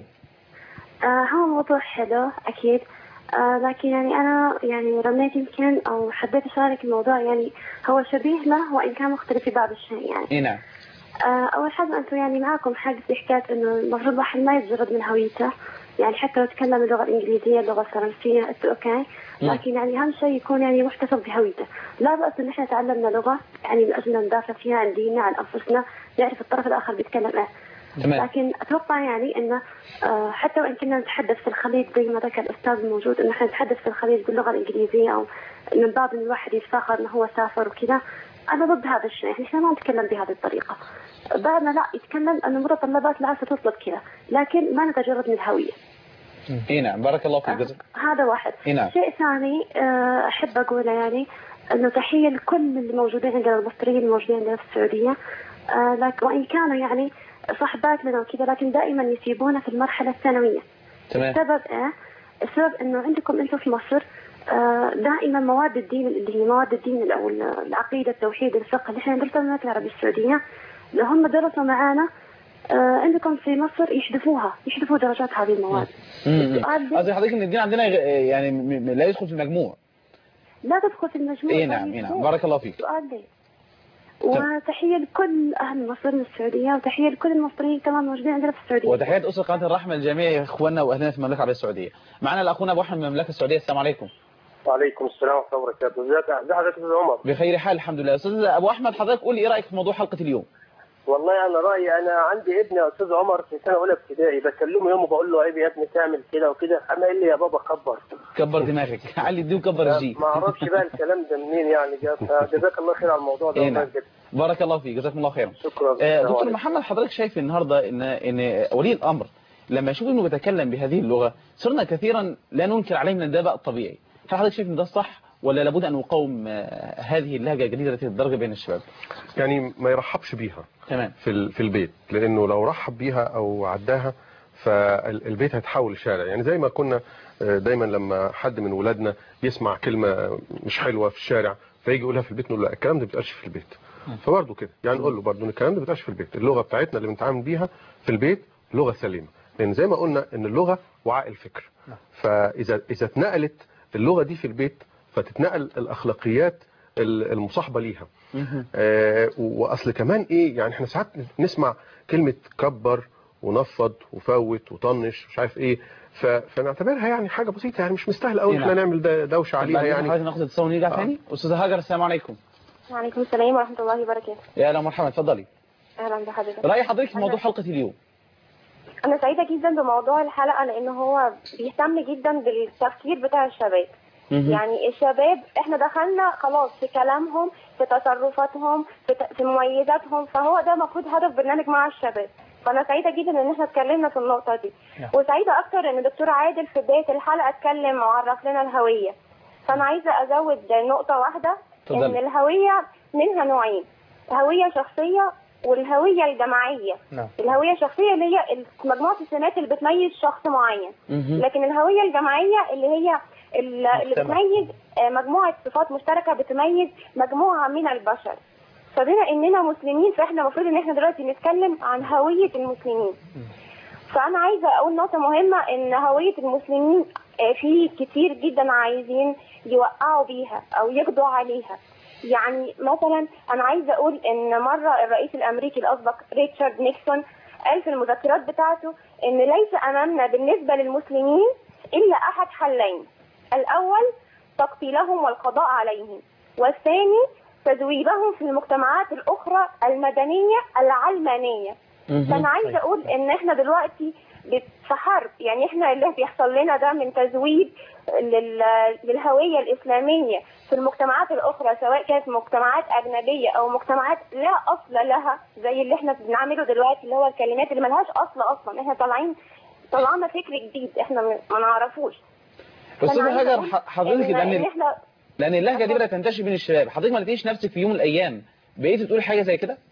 آه هو موضوع حلو أكيد آه لكن يعني أنا يعني رميت يمكن أو حبيت أشارك الموضوع يعني هو شبيه له وإن كان مختلف في بعض الشيء يعني اي نعم آه أول حاجة أنتم يعني معاكم حق في حكاية إنه المفروض الواحد ما يتجرد من هويته يعني حتى لو تكلم اللغة الإنجليزية اللغة الفرنسية it's أوكي لكن يعني أهم شيء يكون يعني محتفظ بهويته لا بأس إن إحنا تعلمنا لغة يعني من أجل أن ندافع فيها عن ديننا عن أنفسنا نعرف الطرف الآخر بيتكلم إيه تمام لكن اتوقع يعني انه آه، حتى وان كنا نتحدث في الخليج زي ما ذكر الاستاذ الموجود انه احنا نتحدث في الخليج باللغه الانجليزيه او من باب ان الواحد يتفاخر انه هو سافر وكذا انا ضد هذا الشيء يعني احنا ما نتكلم بهذه الطريقه بعدنا لا يتكلم انه متطلبات العافيه تطلب كذا لكن ما نتجرد من الهويه اي نعم بارك الله فيك جزاك هذا واحد إي نعم. شيء ثاني آه، احب اقوله يعني انه تحيه لكل اللي موجودين عندنا المصريين الموجودين عندنا في السعوديه آه، لكن وان كانوا يعني صحبات لنا وكذا لكن دائما يسيبونا في المرحله الثانويه تمام السبب ايه؟ السبب انه عندكم انتم في مصر آه، دائما مواد الدين اللي هي مواد الدين او العقيده التوحيد الفقه اللي احنا ندرسها في المملكه العربيه السعوديه لو هم درسوا معانا آه، عندكم في مصر يحذفوها يحذفوا درجات هذه المواد مم. السؤال ده- قصدي حضرتك ان الدين عندنا يغ- يعني م- م- لا يدخل في المجموع لا تدخل في المجموع اي نعم اي نعم بارك الله فيك سؤال لي وتحية لكل أهل مصر من السعودية وتحية لكل المصريين كمان موجودين عندنا في السعودية وتحيات اسره قناه الرحمه لجميع اخواننا واهلنا في المملكه العربيه السعوديه معنا الاخونا ابو احمد من المملكه السعوديه السلام عليكم وعليكم السلام ورحمه الله وبركاته ازيك ازي حضرتك يا استاذ عمر بخير حال الحمد لله استاذ ابو احمد حضرتك قول لي ايه رايك في موضوع حلقه اليوم والله انا رايي انا عندي ابن يا استاذ عمر في سنه اولى ابتدائي بكلمه يوم وبقول له عيب يا ابني تعمل كده وكده اما قال لي يا بابا كبر كبر دماغك علي الدين وكبر الجي ما اعرفش بقى الكلام ده منين يعني جا- جزاك الله خير على الموضوع ده إيه والله نعم. بجد. بارك الله فيك جزاكم الله خيرا شكرا آه، السلام دكتور عليكم. محمد حضرتك شايف النهارده ان ان ولي الامر لما يشوف انه بيتكلم بهذه اللغه صرنا كثيرا لا ننكر عليه من الدابة الطبيعي هل حضرتك شايف ان ده صح ولا لابد ان نقاوم آه، هذه اللهجه الجديده التي تدرج بين الشباب يعني ما يرحبش بيها تمام في ال- في البيت لانه لو رحب بيها او عداها فالبيت هيتحول لشارع يعني زي ما كنا آه، دايما لما حد من ولادنا يسمع كلمه مش حلوه في الشارع فيجي يقولها في البيت نقول لا الكلام ده ما بيتقالش في البيت فبرضه كده يعني نقول له برضه ان الكلام ده ما بيتقالش في البيت اللغه بتاعتنا اللي بنتعامل بيها في البيت لغه سليمه لان زي ما قلنا ان اللغه وعاء الفكر فاذا اذا اتنقلت اللغه دي في البيت فتتنقل الاخلاقيات ال- المصاحبه ليها آه، واصل كمان ايه يعني احنا ساعات نسمع كلمه كبر ونفض وفوت وطنش مش عارف ايه ف- فنعتبرها يعني حاجه بسيطه يعني مش مستاهل قوي إيه احنا نعم. نعمل د- دوشه عليها يعني حضرتك ناخد اتصال ونرجع ثاني استاذه هاجر السلام عليكم وعليكم السلام ورحمة الله وبركاته يا اهلا ومرحبا اتفضلي أهلا بحضرتك راي حضرتك في موضوع حلقه اليوم أنا سعيدة جدا بموضوع الحلقة لأن هو بيهتم جدا بالتفكير بتاع الشباب مهم. يعني الشباب احنا دخلنا خلاص في كلامهم في تصرفاتهم في, ت... في مميزاتهم فهو ده المفروض هدف برنامج مع الشباب فانا سعيده جدا ان احنا اتكلمنا في النقطه دي نعم. وسعيده اكتر ان دكتور عادل في بدايه الحلقه اتكلم وعرف لنا الهويه فانا عايزه ازود نقطه واحده اتفضلي. ان الهويه منها نوعين هويه شخصيه والهويه الجماعيه نعم الهويه الشخصيه اللي هي مجموعه السمات اللي بتميز شخص معين مهم. لكن الهوية الجماعية اللي هي ال- اللي مجتمع. بتميز آه، مجموعة صفات مشتركة بتميز مجموعة من البشر فبما اننا مسلمين فاحنا المفروض ان احنا دلوقتي نتكلم عن هوية المسلمين فانا عايزة اقول نقطة مهمة ان هوية المسلمين آه، في كتير جدا عايزين يوقعوا بيها او يقضوا عليها يعني مثلا انا عايزة اقول ان مرة الرئيس الامريكي الاسبق ريتشارد نيكسون قال في المذكرات بتاعته ان ليس امامنا بالنسبة للمسلمين الا احد حلين الاول تقتيلهم والقضاء عليهم والثاني تذويبهم في المجتمعات الاخرى المدنية العلمانية مهم. فانا عايزه اقول ان احنا دلوقتي بت- في حرب يعني احنا اللي بيحصل لنا ده من تزويد لل- للهويه الاسلاميه في المجتمعات الاخرى سواء كانت مجتمعات اجنبيه او مجتمعات لا اصل لها زي اللي احنا بنعمله دلوقتي اللي هو الكلمات اللي ملهاش اصل اصلا احنا طالعين طلعنا فكر جديد احنا ما ما نعرفوش استاذه فأنا عايزة هاجر أقول ح- حضرتك إن- لان إن احنا لان اللهجه دي بدات تنتشر بين الشباب حضرتك ما لقيتيش نفسك في يوم من الايام بقيتي تقولي حاجه زي كده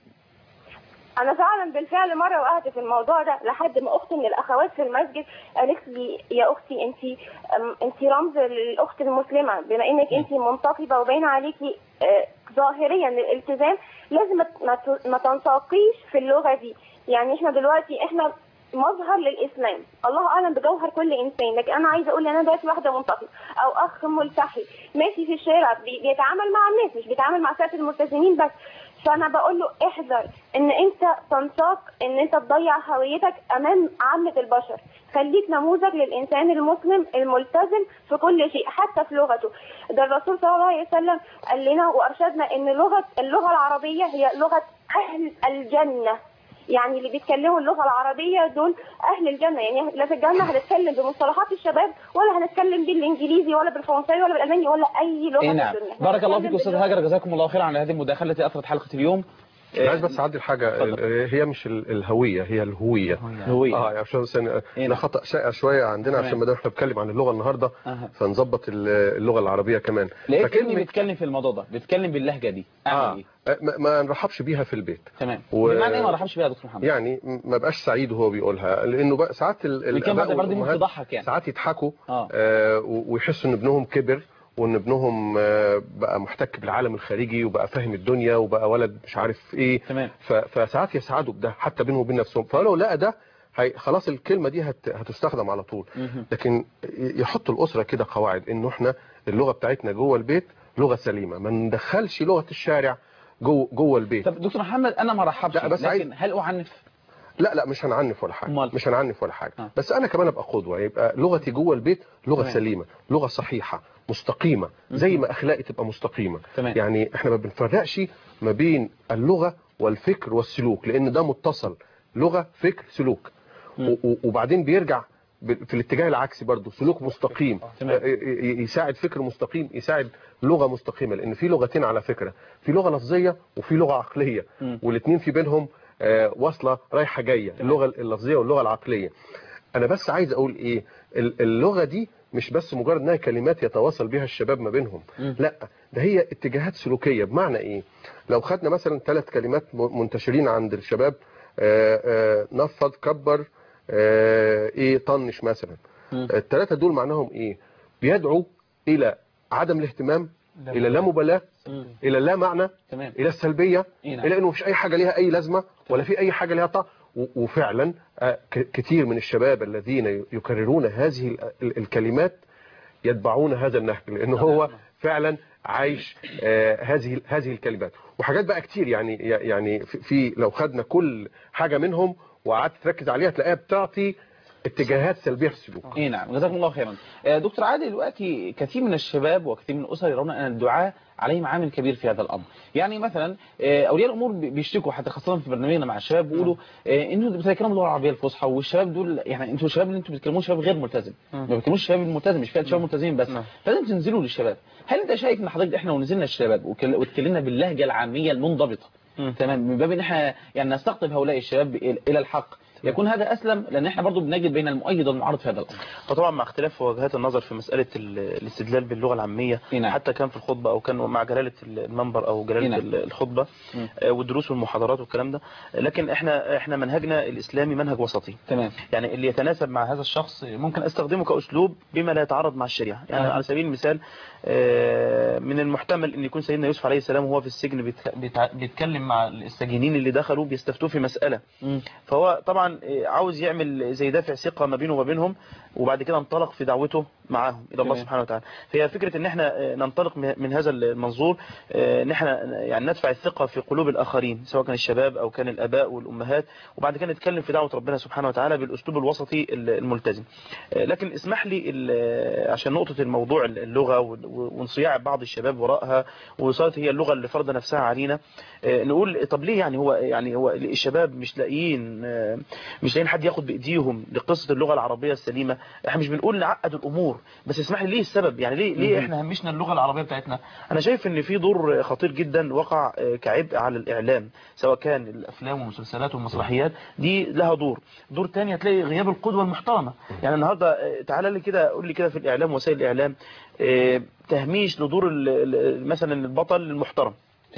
انا فعلا بالفعل مره وقعت في الموضوع ده لحد ما اخت من الاخوات في المسجد قالت لي يا اختي انت انت رمز للاخت المسلمه بما انك انت منتقبه وباين عليكي آه، ظاهريا الالتزام لازم ما ت- ما ت- ما تنساقيش في اللغه دي يعني احنا دلوقتي احنا مظهر للاسلام الله اعلم بجوهر كل انسان لكن انا عايزه اقول انا دلوقتي واحده منتقبه او اخ ملتحي ماشي في الشارع بي- بيتعامل مع الناس مش بيتعامل مع ساده الملتزمين بس فانا بقول له احذر ان انت تنساق ان انت تضيع هويتك امام عامه البشر خليك نموذج للانسان المسلم الملتزم في كل شيء حتى في لغته ده الرسول صلى الله عليه وسلم قال لنا وارشدنا ان لغه اللغه العربيه هي لغه اهل الجنه يعني اللي بيتكلموا اللغه العربيه دول اهل الجنه يعني لا في الجنه هنتكلم بمصطلحات الشباب ولا هنتكلم بالانجليزي ولا بالفرنساوي ولا بالالماني ولا اي لغه اي في نعم الدنيا بارك الله فيك هنتكلم استاذ باللغة هاجر جزاكم الله خيرا على هذه المداخله التي اثرت حلقه اليوم أنا عايز بس اعدل حاجه ال- هي مش ال- الهويه هي الهويه هوية. اه يعني عشان بس أنا- ده خطا شائع شويه عندنا تمام. عشان ما دام احنا بنتكلم عن اللغه النهارده أها. فنظبط ال- اللغه العربيه كمان لقيت فكلمة- ابني بيتكلم في الموضوع ده بيتكلم باللهجه دي اعمل آه. ايه ما, ما نرحبش بيها في البيت تمام و- بمعنى ايه ما رحبش بيها يا دكتور محمد يعني ما بقاش سعيد وهو بيقولها لانه بقى ساعات ال- يمكن الآباء بعد برضه ممكن والأمهات تضحك يعني ساعات يضحكوا آه. آه و- ويحسوا ان ابنهم كبر وان ابنهم آه بقى محتك بالعالم الخارجي وبقى فاهم الدنيا وبقى ولد مش عارف ايه تمام ف- فساعات يسعدوا بده حتى بينهم وبين نفسهم فلو لقى ده هي خلاص الكلمه دي هت هتستخدم على طول مهم. لكن ي- يحط الاسره كده قواعد انه احنا اللغه بتاعتنا جوه البيت لغه سليمه ما ندخلش لغه الشارع جوه جوه البيت طب دكتور محمد انا ما رحبش لا، بس عايز- لكن هل اعنف لا لا مش هنعنف ولا حاجه أمال؟ مش هنعنف ولا حاجه آه. بس انا كمان ابقى قدوه يبقى لغتي جوه البيت لغه تمام. سليمه لغه صحيحه مستقيمه زي ما اخلاقي تبقى مستقيمه تمام. يعني احنا ما بنفرقش ما بين اللغه والفكر والسلوك لان ده متصل لغه فكر سلوك و- و- وبعدين بيرجع ب- في الاتجاه العكسي برضه سلوك مستقيم تمام. ي- ي- يساعد فكر مستقيم يساعد لغه مستقيمه لان في لغتين على فكره في لغه لفظيه وفي لغه عقليه مم. والاثنين في بينهم آه، واصله رايحه جايه اللغه اللفظيه واللغه العقليه انا بس عايز اقول ايه ال- اللغه دي مش بس مجرد انها كلمات يتواصل بها الشباب ما بينهم مم. لا ده هي اتجاهات سلوكيه بمعنى ايه لو خدنا مثلا ثلاث كلمات م- منتشرين عند الشباب آه، آه، نفض كبر آه، ايه طنش مثلا مم. الثلاثه دول معناهم ايه بيدعوا الى عدم الاهتمام الى لا مبالاه مم. الى لا معنى تمام الى السلبيه إيه نعم. الى انه مفيش اي حاجه ليها اي لازمه ولا في اي حاجه ليها طعم و- وفعلا آه، ك- كتير من الشباب الذين يكررون هذه ال- ال- الكلمات يتبعون هذا النهج لانه هو فعلا عايش آه، هذه هذه الكلمات وحاجات بقى كتير يعني يعني في- في لو خدنا كل حاجه منهم وقعدت تركز عليها تلاقيها بتعطي اتجاهات سلبيه في السلوك اي نعم جزاكم الله خيرا آه، دكتور عادل دلوقتي كثير من الشباب وكثير من الاسر يرون ان الدعاء عليهم عامل كبير في هذا الامر يعني مثلا آه، اولياء الامور بي- بيشتكوا حتى خاصه في برنامجنا مع الشباب بيقولوا آه، انتوا بتتكلموا اللغه العربيه الفصحى والشباب دول يعني انتوا الشباب اللي انتوا بتتكلموا شباب غير ملتزم ما بتكلموش الشباب الملتزم مش فئه شباب ملتزمين بس فلازم تنزلوا للشباب هل انت شايف ان حضرتك احنا ونزلنا الشباب وكل- واتكلمنا باللهجه العاميه المنضبطه تمام من باب ان احنا يعني نستقطب هؤلاء الشباب الى إلى الحق يكون هذا اسلم لان احنا برضو بنجد بين المؤيد والمعارض في هذا الامر وطبعا مع اختلاف وجهات النظر في مسألة ال- الاستدلال باللغة العامية نعم. حتى كان في الخطبة أو كان مع جلالة المنبر أو جلالة نعم. ال- الخطبة مم. آه، والدروس والمحاضرات والكلام ده لكن احنا احنا منهجنا الإسلامي منهج وسطي تمام يعني اللي يتناسب مع هذا الشخص ممكن استخدمه كأسلوب بما لا يتعارض مع الشريعة يعني آه. على سبيل المثال آه، من المحتمل ان يكون سيدنا يوسف عليه السلام وهو في السجن بيتك- بيتع- بيتكلم مع السجينين اللي دخلوا بيستفتوه في مسألة مم. فهو طبعا عاوز يعمل زي دافع ثقة ما بينه وما بينهم وبعد كده انطلق في دعوته معاهم إلى الله تمام. سبحانه وتعالى فهي فكرة ان احنا ننطلق من هذا المنظور ان احنا يعني ندفع الثقة في قلوب الآخرين سواء كان الشباب أو كان الآباء والأمهات وبعد كده نتكلم في دعوة ربنا سبحانه وتعالى بالأسلوب الوسطي الملتزم لكن اسمح لي ال- عشان نقطة الموضوع اللغة وانصياع بعض الشباب وراءها وصارت هي اللغة اللي فرض نفسها علينا نقول طب ليه يعني هو يعني هو الشباب مش لاقيين مش لاقيين حد ياخد بايديهم لقصة اللغة العربية السليمة احنا مش بنقول نعقد الامور بس اسمح لي ليه السبب يعني ليه ليه احنا همشنا اللغة العربية بتاعتنا انا شايف ان في دور خطير جدا وقع كعبء على الاعلام سواء كان الافلام والمسلسلات والمسرحيات دي لها دور دور تاني هتلاقي غياب القدوة المحترمة يعني النهاردة تعالى لي كده قول لي كده في الاعلام وسائل الاعلام تهميش لدور ال- ال- مثلا البطل المحترم تمام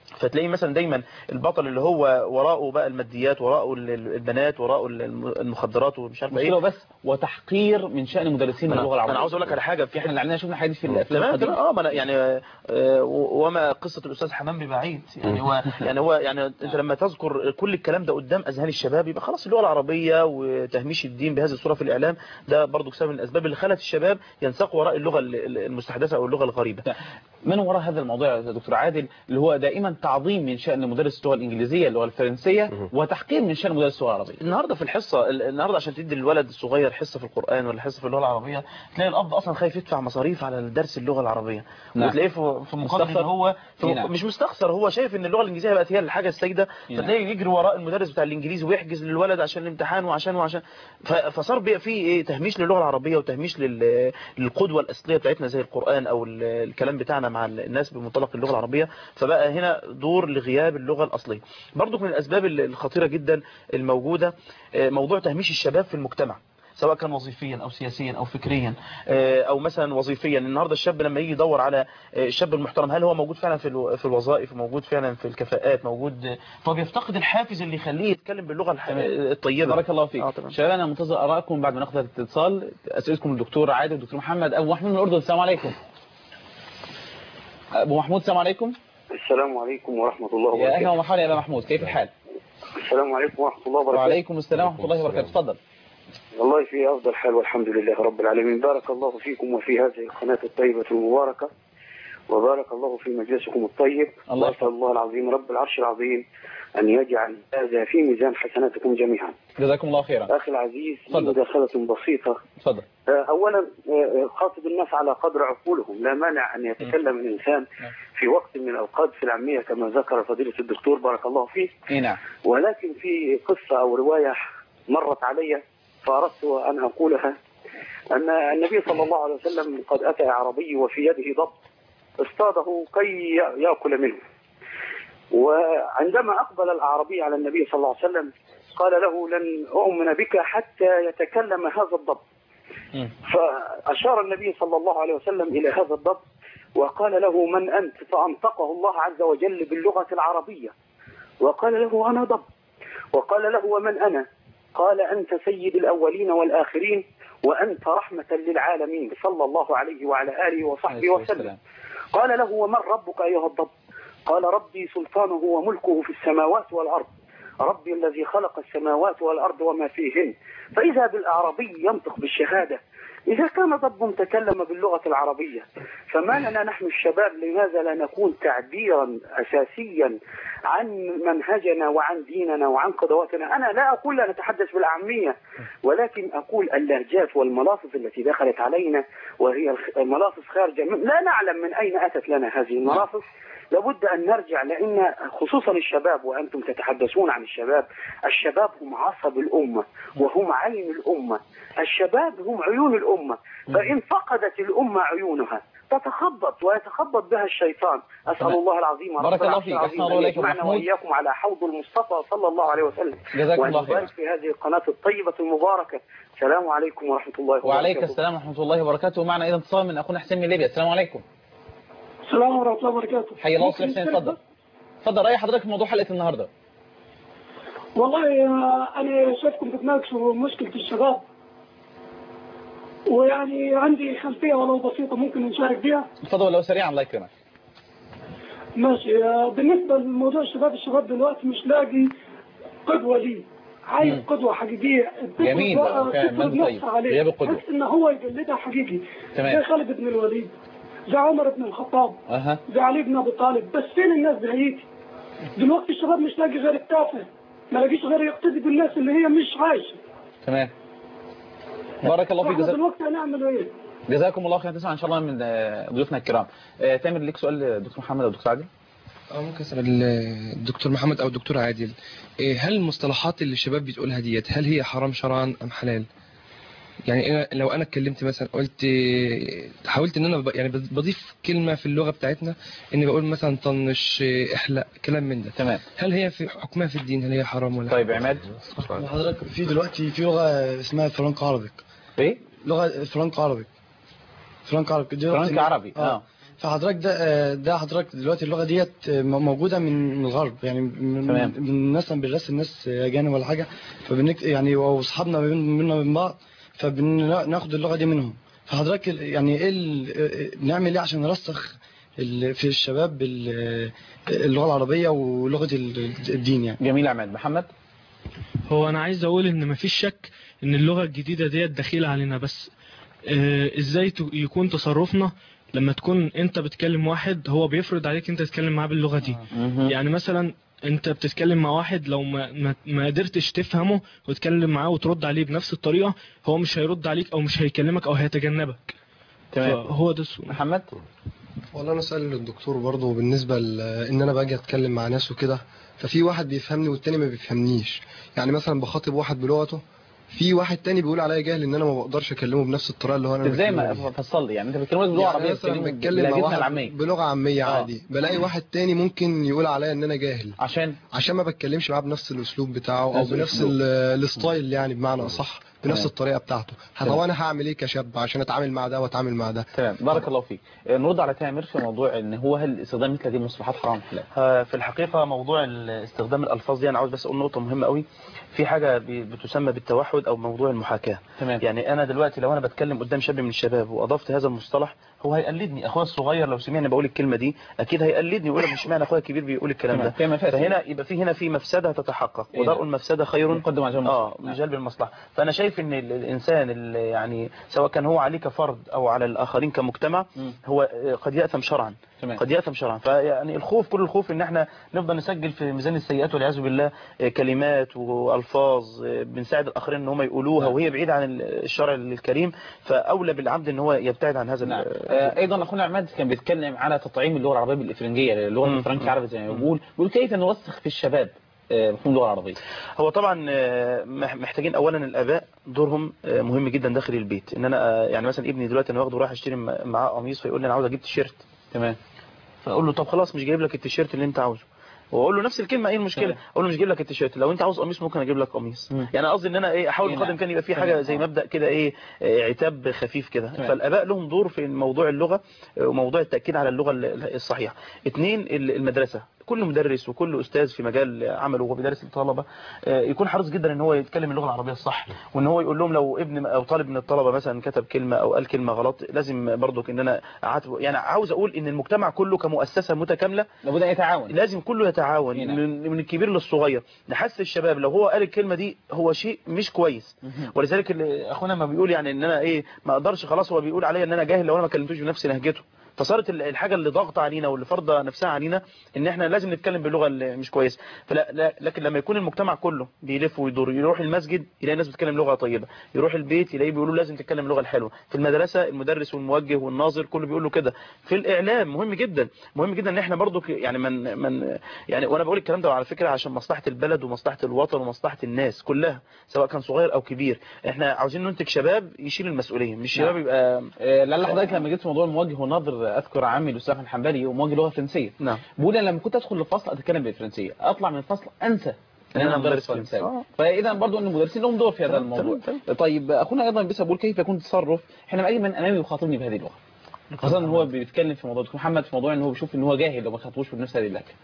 فتلاقي مثلا دايما البطل اللي هو وراءه بقى الماديات وراءه ال- البنات وراءه الم- المخدرات ومش عارف مشكلة ايه بس وتحقير من شأن مدرسين أنا- اللغة العربية أنا عاوز أقول لك على حاجة في احنا اللي عندنا شفنا حاجات في الافلام تمام تمام القديمة اه ما أنا يعني آه، و- وما قصه الاستاذ حمام ببعيد يعني هو يعني هو يعني انت لما تذكر كل الكلام ده قدام اذهان الشباب يبقى خلاص اللغه العربيه وتهميش الدين بهذه الصوره في الاعلام ده برضو سبب من الاسباب اللي خلت الشباب ينساقوا وراء اللغه ال- المستحدثه او اللغه الغريبه من وراء هذا الموضوع يا دكتور عادل اللي هو دائما تعظيم من شأن مدرس اللغة الإنجليزية اللغة الفرنسية وتحقير من شأن مدرس اللغة العربية النهارده في الحصه ال- النهارده عشان تدي الولد الصغير حصه في القران ولا حصه في اللغه العربيه تلاقي الاب اصلا خايف يدفع مصاريف على درس اللغه العربيه نعم. وتلاقيه في في مقابل ان مستخسر. هو في نعم. مش مستخسر هو شايف ان اللغه الانجليزيه بقت هي الحاجه السائده نعم. فتلاقيه يجري وراء المدرس بتاع الانجليزي ويحجز للولد عشان الامتحان وعشان وعشان ف- فصار بقى في ايه تهميش للغه العربيه وتهميش لل- للقدوه الاصليه بتاعتنا زي القران او ال- الكلام بتاعنا مع الناس بمنطلق اللغه العربيه فبقى هنا دور لغياب اللغه الاصليه برضو من الاسباب ال- الخطيره جدا الموجوده آه، موضوع تهميش الشباب في المجتمع سواء كان وظيفيا او سياسيا او فكريا آه، او مثلا وظيفيا النهارده الشاب لما يجي يدور على آه، الشاب المحترم هل هو موجود فعلا في الو- في الوظائف موجود فعلا في الكفاءات موجود فهو بيفتقد الحافز اللي يخليه يتكلم باللغه الح- الطيبه بارك الله فيك آه، تمام. شباب انا منتظر ارائكم بعد ما ناخذ هذا الاتصال اسئلتكم الدكتور عادل والدكتور محمد ابو محمود من الاردن السلام عليكم ابو محمود السلام عليكم السلام عليكم ورحمة الله يا اهلا وبركاته ومرحبا يا ابو محمود كيف الحال السلام عليكم ورحمة الله وبركاته وعليكم السلام ورحمه الله وبركاته تفضل والله في أفضل حال والحمد لله رب العالمين بارك الله فيكم وفي هذه القناة الطيبة المباركة وبارك الله في مجلسكم الطيب الله وأسأل الله العظيم رب العرش العظيم أن يجعل هذا في ميزان حسناتكم جميعا جزاكم الله خيرا أخي العزيز لي تفضل. مداخلة بسيطة تفضل آه، أولا آه، خاطب الناس على قدر عقولهم لا مانع أن يتكلم الإنسان في وقت من الأوقات في العامية كما ذكر فضيلة الدكتور بارك الله فيه اي نعم ولكن في قصة أو رواية مرت علي فأردت أن أقولها أن النبي صلى الله عليه وسلم قد أتى أعرابي وفي يده ضب اصطاده كي يأكل منه وعندما أقبل الأعرابي على النبي صلى الله عليه وسلم قال له لن أؤمن بك حتى يتكلم هذا الضب مم. فأشار النبي صلى الله عليه وسلم إلى هذا الضب وقال له من أنت فأنطقه الله عز وجل باللغة العربية وقال له أنا ضب وقال له ومن أنا قال أنت سيد الأولين والآخرين وأنت رحمة للعالمين صلى الله عليه وعلى آله وصحبه عليه الصلاة وسلم والسلام. قال له ومن ربك أيها الضب قال ربي سلطانه وملكه في السماوات والأرض ربي الذي خلق السماوات والأرض وما فيهن فإذا بالأعرابي ينطق بالشهادة إذا كان ضب تكلم باللغة العربية فما لنا نحن الشباب لماذا لا نكون تعبيرا أساسيا عن منهجنا وعن ديننا وعن قدواتنا أنا لا أقول لا نتحدث بالعامية ولكن أقول اللهجات والملاصص التي دخلت علينا وهي الخ- الملاصص خارجة من لا نعلم من أين أتت لنا هذه الملاصص لابد أن نرجع لأن خصوصا الشباب وأنتم تتحدثون عن الشباب الشباب هم عصب الأمة وهم عين الأمة الشباب هم عيون الأمة فإن فقدت الأمة عيونها تتخبط ويتخبط بها الشيطان أسأل تمام. الله العظيم رب بارك الله العرش فيك. العظيم أحسن الله أن إليك يا يجمعنا محمود. وإياكم على حوض المصطفى صلى الله عليه وسلم جزاكم وأن الله خيرا. يبارك في هذه القناة الطيبة المباركة السلام عليكم ورحمة الله وبركاته وعليك السلام ورحمه الله وبركاته معنا ايضا اتصال من اخونا حسين من ليبيا السلام عليكم السلام ورحمة الله وبركاته حي الله أستاذ حسين تفضل تفضل راي حضرتك في موضوع حلقه النهارده والله آه، أنا شايفكم بتناقشوا مشكلة الشباب ويعني عندي خلفية ولو بسيطة ممكن نشارك بها تفضل لو سريعا الله يكرمك ماشي آه، بالنسبة لموضوع الشباب الشباب دلوقتي مش لاقي قدوة ليه عايز مم. قدوة حقيقية تفرض جميل بقى- بقى، فعلا، تفرض من طيب. نفسها عليه. غياب القدوة. بحيث ان هو يقلدها حقيقي تمام. زي خالد بن الوليد زي عمر بن الخطاب اها زي علي بن ابي طالب بس فين الناس بهيتي دلوقتي الشباب مش لاقي غير التافه ما لاقيش غير يقتدي بالناس اللي هي مش عايشه تمام بارك الله فيك احنا جزاك دلوقتي هنعمل ايه جزاكم الله خير تسمع ان شاء الله من آه، ضيوفنا الكرام آه، تامر ليك سؤال دكتور محمد او دكتور عادل اه ممكن اسال الدكتور محمد او الدكتور عادل إيه، هل المصطلحات اللي الشباب بتقولها ديت هل هي حرام شرعا ام حلال يعني أنا لو انا اتكلمت مثلا قلت إيه، حاولت ان انا ب- يعني بضيف كلمه في اللغه بتاعتنا اني بقول مثلا طنش إيه، احلق كلام من ده تمام هل هي في حكمها في الدين هل هي حرام ولا طيب عماد حضرتك في دلوقتي في لغه اسمها فرنك عربيك ايه لغه فرنك عربي فرنك عربي دي فرنك دلوقتي- عربي اه فحضرتك ده آه، ده حضرتك دلوقتي اللغه ديت آه، م- موجوده من من الغرب يعني من تمام. من مثلا بنرسل الناس اجانب ولا حاجه فبنك يعني واصحابنا ما بين- بينا وبين بعض فبناخد اللغه دي منهم فحضرتك ال- يعني ايه ال- آه، نعمل ايه عشان نرسخ ال- في الشباب ال- اللغه العربيه ولغه ال- الدين يعني جميل يا عماد محمد هو انا عايز اقول ان مفيش شك ان اللغه الجديده ديت دخيله علينا بس آه، ازاي ت- يكون تصرفنا لما تكون انت بتكلم واحد هو بيفرض عليك انت تتكلم معاه باللغه دي يعني مثلا انت بتتكلم مع واحد لو ما ما, ما قدرتش تفهمه وتتكلم معاه وترد عليه بنفس الطريقه هو مش هيرد عليك او مش هيكلمك او هيتجنبك تمام. هو ده السؤال محمد والله انا اسال الدكتور برضه بالنسبه ل- ان انا باجي اتكلم مع ناس وكده ففي واحد بيفهمني والتاني ما بيفهمنيش يعني مثلا بخاطب واحد بلغته في واحد تاني بيقول عليا جاهل ان انا ما بقدرش اكلمه بنفس الطريقه اللي هو انا ازاي بكلمه ما بيها. فصل لي يعني انت بتتكلم باللغه العربيه يعني مثلا بتتكلموا بتكلم مع بلهجتنا واحد العاميه بلغه عاميه آه. عادي بلاقي واحد تاني ممكن يقول عليا ان انا جاهل عشان عشان ما بتكلمش معاه بنفس الاسلوب بتاعه او نفس بنفس الأسلوب. ال- الستايل يعني بمعنى اصح بنفس تمام. الطريقه بتاعته تمام. طب انا هعمل ايه كشاب عشان اتعامل مع ده واتعامل مع ده تمام بارك الله فيك آه، نرد على تامر في موضوع ان هو هل استخدام مثل هذه المصطلحات حرام حلال آه، في الحقيقة موضوع ال- استخدام الألفاظ دي أنا عاوز بس أقول نقطة مهمة قوي في حاجة بي- بتسمى بالتوحد أو موضوع المحاكاة تمام يعني أنا دلوقتي لو أنا بتكلم قدام شاب من الشباب وأضفت هذا المصطلح هو هيقلدني أخويا الصغير لو سمعني بقول الكلمة دي أكيد هيقلدني ويقول لك مش معنى أخويا الكبير بيقول الكلام تمام. ده فيها مفاسد. فهنا يبقى في هنا في مفسدة تتحقق إيه ودرء نعم. المفسدة خير مقدم على جلب اه المصلحة. من جلب المصلحة فأنا شايف إن ال- الإنسان اللي يعني سواء كان هو عليه كفرد أو على الآخرين كمجتمع مم. هو آه، قد يأثم شرعا تمام قد يأثم شرعا فيعني الخوف كل الخوف ان احنا نفضل نسجل في ميزان السيئات والعياذ بالله آه، كلمات والفاظ آه، بنساعد الاخرين ان هم يقولوها نعم. وهي بعيده عن الشرع الكريم فاولى بالعبد ان هو يبتعد عن هذا ال- نعم آه، ايضا اخونا عماد كان بيتكلم على تطعيم اللغه العربيه بالافرنجيه اللغه مم. الفرنك العربي زي ما بيقول بيقول كيف نرسخ في الشباب آه، مفهوم اللغه العربيه هو طبعا آه، مح- محتاجين اولا الاباء دورهم آه، مهم جدا داخل البيت ان انا آه، يعني مثلا ابني دلوقتي انا واخده رايح اشتري م- معاه قميص فيقول لي انا عاوز اجيب تيشيرت تمام فاقول له طب خلاص مش جايب لك التيشيرت اللي انت عاوزه واقول له نفس الكلمه ايه المشكله تمام. اقول له مش جايب لك التيشيرت لو انت عاوز قميص ممكن اجيب لك قميص مم. يعني قصدي ان انا ايه احاول إيه بقدر نعم. الامكان يبقى في تمام. حاجه زي آه. مبدا كده ايه آه، عتاب خفيف كده تمام. فالاباء لهم دور في موضوع اللغه آه، وموضوع التاكيد على اللغه ال- الصحيحه اثنين ال- المدرسه كل مدرس وكل استاذ في مجال عمله وهو بيدرس الطلبه آه، يكون حريص جدا ان هو يتكلم اللغه العربيه الصح وان هو يقول لهم لو ابن او طالب من الطلبه مثلا كتب كلمه او قال كلمه غلط لازم برضك ان انا اعاتبه يعني عاوز اقول ان المجتمع كله كمؤسسه متكامله لابد ان يتعاون لازم كله يتعاون نعم. من, من الكبير للصغير نحس الشباب لو هو قال الكلمه دي هو شيء مش كويس مهم. ولذلك اللي اخونا ما بيقول يعني ان انا ايه ما اقدرش خلاص هو بيقول عليا ان انا جاهل لو انا ما كلمتوش بنفس لهجته فصارت ال- الحاجه اللي ضاغطه علينا واللي فرضه نفسها علينا ان احنا لازم نتكلم باللغه اللي مش كويسه فلا لا لكن لما يكون المجتمع كله بيلف ويدور يروح المسجد يلاقي الناس بتتكلم لغه طيبه يروح البيت يلاقيه بيقولوا لازم تتكلم اللغه الحلوه في المدرسه المدرس والموجه والناظر كله بيقول له كده في الاعلام مهم جدا مهم جدا ان احنا برضو ك- يعني من من يعني وانا بقول الكلام ده على فكره عشان مصلحه البلد ومصلحه الوطن ومصلحه الناس كلها سواء كان صغير او كبير احنا عاوزين ننتج شباب يشيل المسؤوليه مش نعم. شباب يبقى آه، لعل حضرتك لما جيت في موضوع الموجه والناظر اذكر عمي الاستاذ احمد حنبلي وموجه لغه فرنسيه نعم بقول أنا لما كنت ادخل الفصل اتكلم بالفرنسيه اطلع من الفصل انسى ان انا أنا مدرس مدرس فرنساوي فرنسي. فاذا برضو ان المدرسين لهم دور في هذا تمام، الموضوع تمام، طيب اخونا ايضا بس بقول كيف يكون التصرف حينما اجي من امامي يخاطبني بهذه اللغه خاصه ان هو بيتكلم في موضوع دكتور محمد في موضوع ان هو بيشوف ان هو جاهل لو ما خاطبوش بنفس هذه اللهجه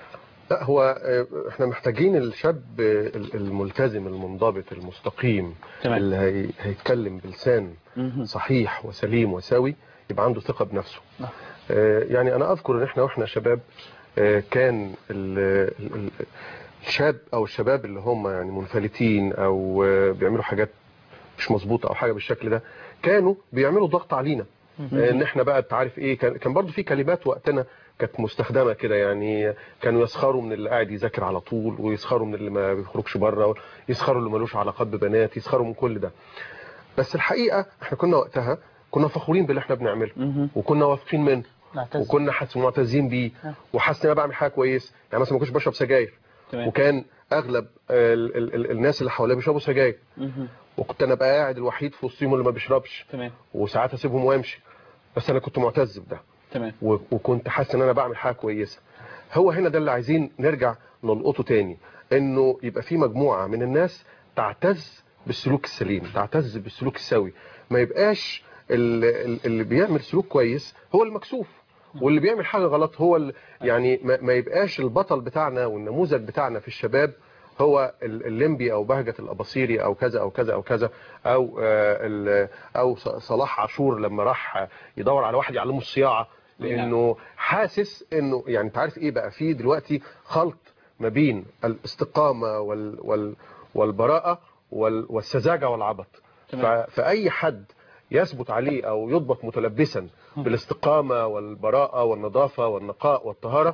لا هو آه، احنا محتاجين الشاب آه، الملتزم المنضبط المستقيم تمام. اللي هي- هيتكلم بلسان مهم. صحيح وسليم وسوي يبقى عنده ثقة بنفسه نعم. آه، يعني انا اذكر ان احنا واحنا شباب آه، كان ال- ال- ال- الشاب او الشباب اللي هم يعني منفلتين او آه، بيعملوا حاجات مش مظبوطه او حاجه بالشكل ده كانوا بيعملوا ضغط علينا آه، ان احنا بقى انت عارف ايه كان كان برضه في كلمات وقتنا كانت مستخدمه كده يعني كانوا يسخروا من اللي قاعد يذاكر على طول ويسخروا من اللي ما بيخرجش بره يسخروا اللي ملوش علاقات ببنات يسخروا من كل ده بس الحقيقه احنا كنا وقتها كنا فخورين باللي احنا بنعمله مهم. وكنا واثقين منه نعتز. وكنا حاسس معتزين بيه نعم. وحاسس ان انا بعمل حاجه كويس يعني مثلا ما كنتش بشرب سجاير تمام وكان اغلب ال ال ال الناس اللي حواليا بيشربوا سجاير مهم. وكنت انا بقى قاعد الوحيد في وسطهم اللي ما بيشربش تمام وساعات اسيبهم وامشي بس انا كنت معتز بده تمام و- وكنت حاسس ان انا بعمل حاجه كويسه هو هنا ده اللي عايزين نرجع نلقطه تاني انه يبقى في مجموعه من الناس تعتز بالسلوك السليم تعتز بالسلوك السوي ما يبقاش ال- ال- اللي بيعمل سلوك كويس هو المكسوف واللي بيعمل حاجه غلط هو ال- يعني ما ما يبقاش البطل بتاعنا والنموذج بتاعنا في الشباب هو ال- الليمبي او بهجه الاباصيري او كذا او كذا او كذا او آه، ال- او ص- صلاح عاشور لما راح يدور على واحد يعلمه الصياعه لانه حاسس انه يعني انت عارف ايه بقى في دلوقتي خلط ما بين الاستقامه وال وال والبراءه وال والسذاجه والعبط ف- فاي حد يثبت عليه او يضبط متلبسا بالاستقامه والبراءه والنظافه والنقاء والطهاره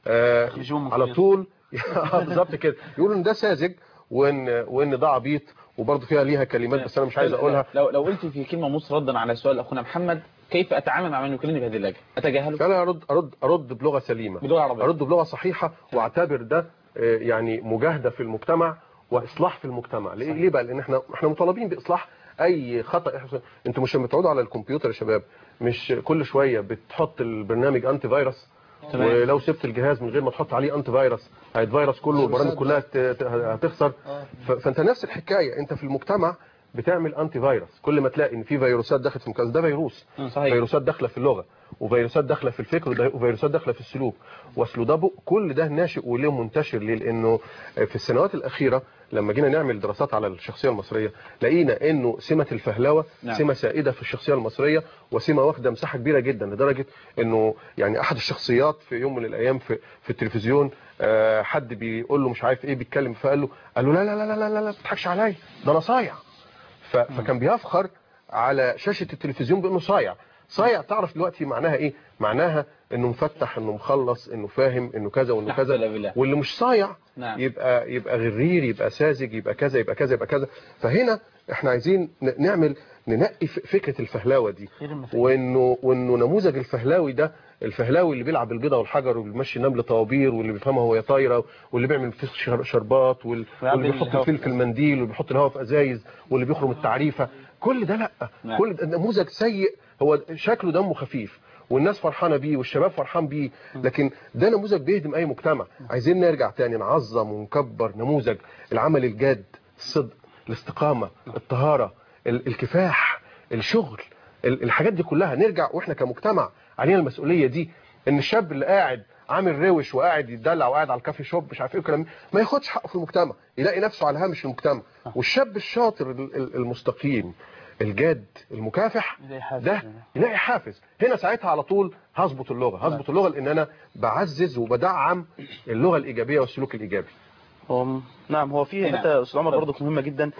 آه على طول آه، بالظبط كده يقولوا ان ده ساذج وان وان ده عبيط وبرضه فيها ليها كلمات بس انا مش عايز اقولها لو لو قلت في كلمه مصر ردا على سؤال اخونا محمد كيف اتعامل مع من يكلمني بهذه اللهجه اتجاهله انا ارد ارد ارد بلغه سليمه بلغه عربيه ارد بلغه صحيحه واعتبر ده آه، يعني مجاهده في المجتمع واصلاح في المجتمع ليه ليه بقى لان احنا احنا مطالبين باصلاح اي خطا يحصل انتوا مش لما تقعدوا على الكمبيوتر يا شباب مش كل شويه بتحط البرنامج انتي فيروس تمام. ولو سبت الجهاز من غير ما تحط عليه انتي فيروس هيتفيروس كله والبرامج كلها ت- ت- هتخسر ف- فانت نفس الحكايه انت في المجتمع بتعمل انتي فيروس كل ما تلاقي ان في فيروسات دخلت في المكان ده فيروس صحيح. فيروسات داخله في اللغه وفيروسات داخله في الفكر وده- وفيروسات داخله في السلوك واصله ده بق- كل ده ناشئ وليه منتشر ليه لانه في السنوات الاخيره لما جينا نعمل دراسات على الشخصيه المصريه لقينا انه سمه الفهلوه نعم. سمه سائده في الشخصيه المصريه وسمه واخده مساحه كبيره جدا لدرجه انه يعني احد الشخصيات في يوم من الايام في في التلفزيون آه، حد بيقول له مش عارف ايه بيتكلم فقال له قال له لا لا لا لا لا لا ما تضحكش عليا ده انا صايع ف- فكان بيفخر على شاشه التلفزيون بانه صايع صايع تعرف دلوقتي معناها ايه معناها انه مفتح انه مخلص انه فاهم انه كذا وانه لا كذا حول ولا بالله. واللي مش صايع نعم. يبقى يبقى غرير يبقى ساذج يبقى كذا يبقى كذا يبقى كذا فهنا احنا عايزين ن- نعمل ننقي ف- فكره الفهلاوه دي وانه وانه نموذج الفهلاوي ده الفهلاوي اللي بيلعب البيضه والحجر واللي بيمشي نمل طوابير واللي بيفهمها وهي طايره واللي بيعمل فيه شر- شربات وال- ويعمل واللي بيحط الهوا الفيل في المنديل واللي بيحط الهواء في ازايز واللي بيخرم التعريفه كل ده لا نعم. كل ده نموذج سيء هو شكله دمه خفيف والناس فرحانه بيه والشباب فرحان بيه لكن ده نموذج بيهدم اي مجتمع عايزين نرجع تاني نعظم ونكبر نموذج العمل الجاد الصدق الاستقامه الطهاره ال- الكفاح الشغل ال- الحاجات دي كلها نرجع واحنا كمجتمع علينا المسؤوليه دي ان الشاب اللي قاعد عامل روش وقاعد يتدلع وقاعد على الكافي شوب مش عارف ايه والكلام ده، ما ياخدش حقه في المجتمع يلاقي نفسه على هامش المجتمع والشاب الشاطر ال- ال- المستقيم الجاد المكافح ده يلاقي حافز هنا ساعتها على طول هظبط اللغه هظبط اللغه لان انا بعزز وبدعم اللغه الايجابيه والسلوك الايجابي هو نعم هو في نعم. حته استاذ عمر برضك مهمه جدا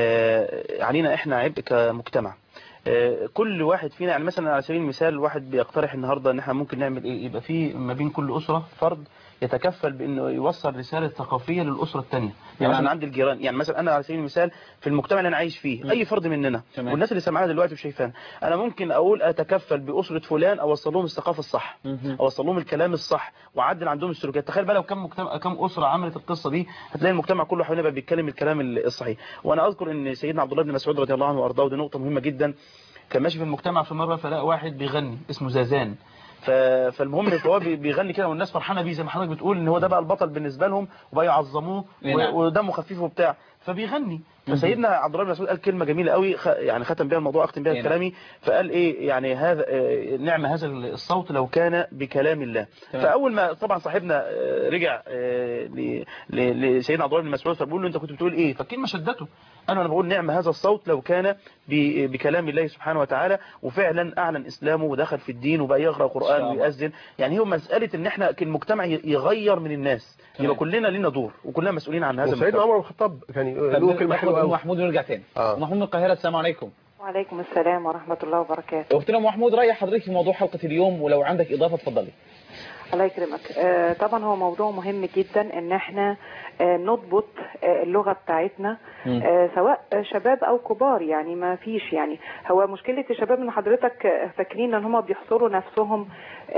آه، علينا احنا عبء كمجتمع آه، كل واحد فينا يعني مثلا على سبيل المثال واحد بيقترح النهارده ان احنا ممكن نعمل ايه يبقى في ما بين كل اسره فرد يتكفل بانه يوصل رساله ثقافيه للاسره الثانيه يعني مثلا عند الجيران يعني مثلا انا على سبيل المثال في المجتمع اللي انا عايش فيه اي فرد مننا تمام. والناس اللي سامعانا دلوقتي وشايفانا انا ممكن اقول اتكفل باسره فلان اوصل لهم الثقافه الصح اوصل لهم الكلام الصح واعدل عندهم السلوكيات تخيل بقى لو كم مجتمع كم اسره عملت القصه دي هتلاقي المجتمع كله حوالينا بقى بيتكلم الكلام الصحيح وانا اذكر ان سيدنا عبد الله بن مسعود رضي الله عنه وارضاه ودي نقطه مهمه جدا كان ماشي في المجتمع في مره فلقى واحد بيغني اسمه زازان ف... فالمهم فهو بي- بيغني كده والناس فرحانه بيه زي ما حضرتك بتقول ان هو ده بقى البطل بالنسبه لهم وبقى يعظموه نعم. و... ودمه خفيف وبتاع فبيغني فسيدنا عبد الله بن مسعود قال كلمه جميله قوي خ... يعني ختم بيها الموضوع اختم بيها نعم. كلامي فقال ايه يعني هذا آه، نعم هذا الصوت لو كان بكلام الله تمام. فاول ما طبعا صاحبنا آه، رجع آه، ل... ل... لسيدنا عبد الله بن مسعود فبيقول له انت كنت بتقول ايه فالكلمه شدته قال له انا بقول نعم هذا الصوت لو كان ب... بكلام الله سبحانه وتعالى وفعلا اعلن اسلامه ودخل في الدين وبقى يقرا إن قران شاء الله. ويأذن يعني هو مساله ان احنا المجتمع ي- يغير من الناس تمام. يبقى كلنا لنا دور وكلنا مسؤولين عن هذا وسيدنا المجتمع عمر بن الخطاب يعني طب له كلمه ناخد حلوه ام قوي محمود ونرجع تاني آه. ام محمود من القاهره السلام عليكم وعليكم السلام ورحمة الله وبركاته اختنا ام محمود رايح حضرتك في موضوع حلقه اليوم ولو عندك اضافه اتفضلي الله يكرمك آه، طبعا هو موضوع مهم جدا ان احنا آه، نضبط آه، اللغة بتاعتنا مم. آه، سواء شباب او كبار يعني ما فيش يعني هو مشكلة الشباب ان حضرتك آه، فاكرين ان هم بيحصروا نفسهم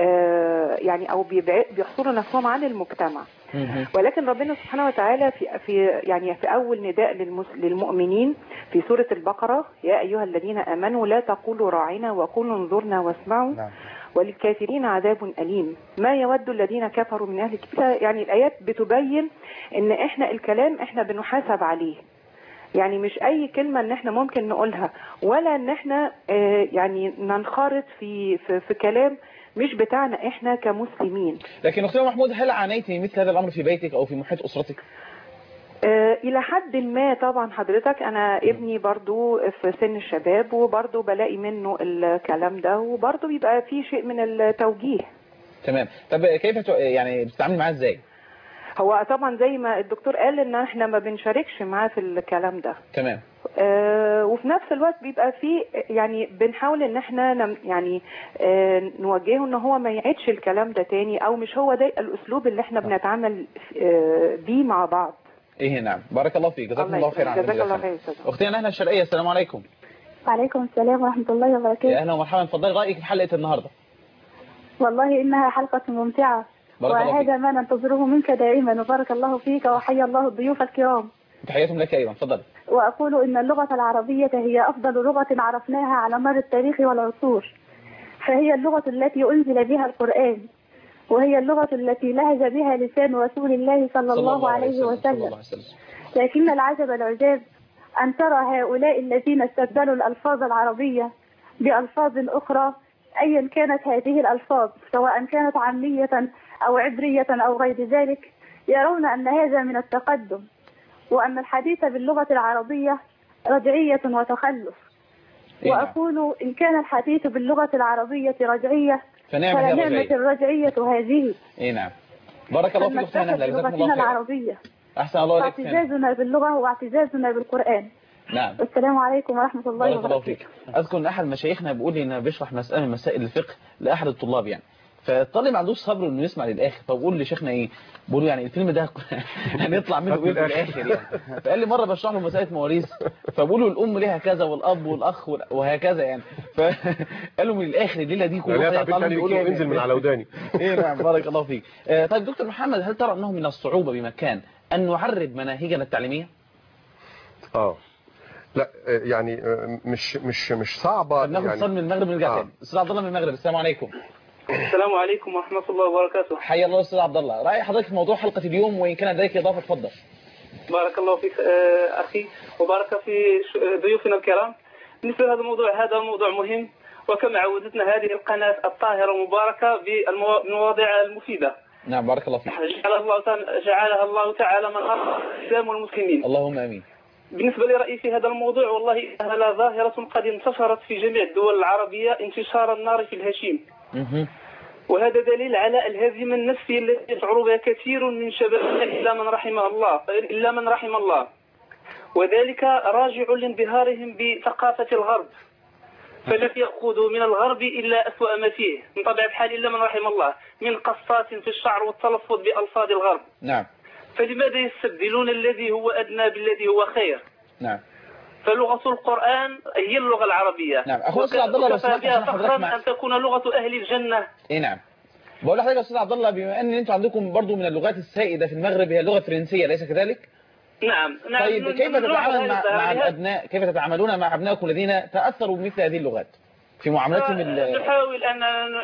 آه، يعني او بيبع- بيحصروا نفسهم عن المجتمع ولكن ربنا سبحانه وتعالى في في يعني في اول نداء للمس- للمؤمنين في سوره البقره يا ايها الذين امنوا لا تقولوا راعنا وقولوا انظرنا واسمعوا وللكافرين عذاب أليم ما يود الذين كفروا من أهل الكتاب يعني الآيات بتبين إن إحنا الكلام إحنا بنحاسب عليه يعني مش أي كلمة إن إحنا ممكن نقولها ولا إن إحنا آه، يعني ننخرط في في, في كلام مش بتاعنا احنا كمسلمين لكن اختي محمود هل عانيتي مثل هذا الامر في بيتك او في محيط اسرتك آه، إلى حد ما طبعا حضرتك أنا ابني برضو في سن الشباب وبرضو بلاقي منه الكلام ده وبرضو بيبقى فيه شيء من التوجيه تمام طب كيف ت- يعني بتتعاملي معاه ازاي هو طبعا زي ما الدكتور قال ان احنا ما بنشاركش معاه في الكلام ده تمام آه، وفي نفس الوقت بيبقى فيه يعني بنحاول ان احنا نم يعني آه، نوجهه ان هو ما يعيدش الكلام ده تاني او مش هو ده الاسلوب اللي احنا بنتعامل آه، بيه مع بعض ايه نعم بارك الله فيك جزاكم الله خير على جزاك هذه الله الرسالة. خير يا أستاذ. اختنا نهله الشرقيه السلام عليكم وعليكم السلام ورحمة الله يا وبركاته اهلا ومرحبا اتفضلي رايك في حلقه النهارده والله إنها حلقة ممتعة بارك الله وهذا ما ننتظره منك دائما وبارك الله فيك وحيا الله الضيوف الكرام تحياتهم لك ايضا اتفضلي وأقول إن اللغة العربية هي أفضل لغة عرفناها على مر التاريخ والعصور فهي اللغة التي أنزل بها القرآن وهي اللغة التي لهج بها لسان رسول الله صلى الله عليه صلى وسلم الله عليه وسلم لكن العجب العجاب أن ترى هؤلاء الذين استبدلوا الألفاظ العربية بألفاظ أخرى أيا كانت هذه الألفاظ سواء كانت عامية أو عبرية أو غير ذلك يرون أن هذا من التقدم وأن الحديث باللغة العربية رجعية وتخلف إيه نعم. وأقول إن كان الحديث باللغة العربية رجعية فنعم هي فلنعمة الرجعية. الرجعية هذه ايه نعم بارك الله فيك اختنا فلنفتخر نهله جزاكم بلغتنا الله خير العربية احسن الله اليك واعتزازنا باللغة هو اعتزازنا بالقرآن نعم والسلام عليكم ورحمة الله بارك الله وبركاته فيك اذكر ان احد مشايخنا بيقول لي انه بيشرح مساله من مسائل الفقه لاحد الطلاب يعني فالطالب ما عندوش صبر انه يسمع للاخر فبقول لشيخنا ايه بقول له يعني الفيلم ده هنطلع منه ايه في الاخر يعني فقال لي مره بشرح له مساله مواريث فبقول له الام ليها كذا والاب والاخ وال- وهكذا يعني فقال له من الاخر الليله دي كل لا واحد لا يطلع له تعبير بيقول تاني انزل من على وداني ايه نعم بارك الله فيك آه، طيب دكتور محمد هل ترى انه من الصعوبه بمكان ان نعرب مناهجنا التعليميه اه لا آه، يعني آه، مش مش مش صعبه ناخد يعني اتصال من المغرب ونرجع تاني استاذ عبد الله من المغرب السلام عليكم السلام عليكم ورحمة الله وبركاته حيا الله استاذ عبد الله راي حضرتك في موضوع حلقه اليوم وان كان لديك اضافه اتفضل بارك الله فيك آه، أخي وبارك في ش- ضيوفنا الكرام بالنسبة لهذا الموضوع هذا موضوع مهم وكما عودتنا هذه القناة الطاهرة المباركة بالمواضيع المفيدة نعم بارك الله فيك جعل الله تعالى جعلها الله تعالى من أرض الإسلام والمسلمين اللهم امين بالنسبة لرأيي في هذا الموضوع والله إنها ظاهرة قد انتشرت في جميع الدول العربية انتشار النار في الهشيم مهم. وهذا دليل على الهزيمة النفسية التي يشعر بها كثير من شبابنا إلا من رحم الله إلا من رحم الله وذلك راجع لانبهارهم بثقافة الغرب فلم يأخذوا من الغرب إلا أسوأ ما فيه من طبيعة الحال إلا من رحم الله من قصات في الشعر والتلفظ بألفاظ الغرب نعم فلماذا يستبدلون الذي هو أدنى بالذي هو خير نعم فلغة القرآن هي اللغة العربية نعم. أخونا أستاذ عبد الله لو وكفى سمحت بها عشان حضرتك فخرا معك. أن تكون لغة أهل الجنة ايه نعم بقول لحضرتك يا استاذ عبد الله بما ان انتم عندكم برضو من اللغات السائده في المغرب هي اللغه الفرنسيه اليس كذلك نعم نعم طيب كيف من لغة تتعامل مع, هذا- مع هذا- الابناء كيف تتعاملون مع ابنائكم الذين تاثروا بمثل هذه اللغات في معاملتهم ال- نحاول أن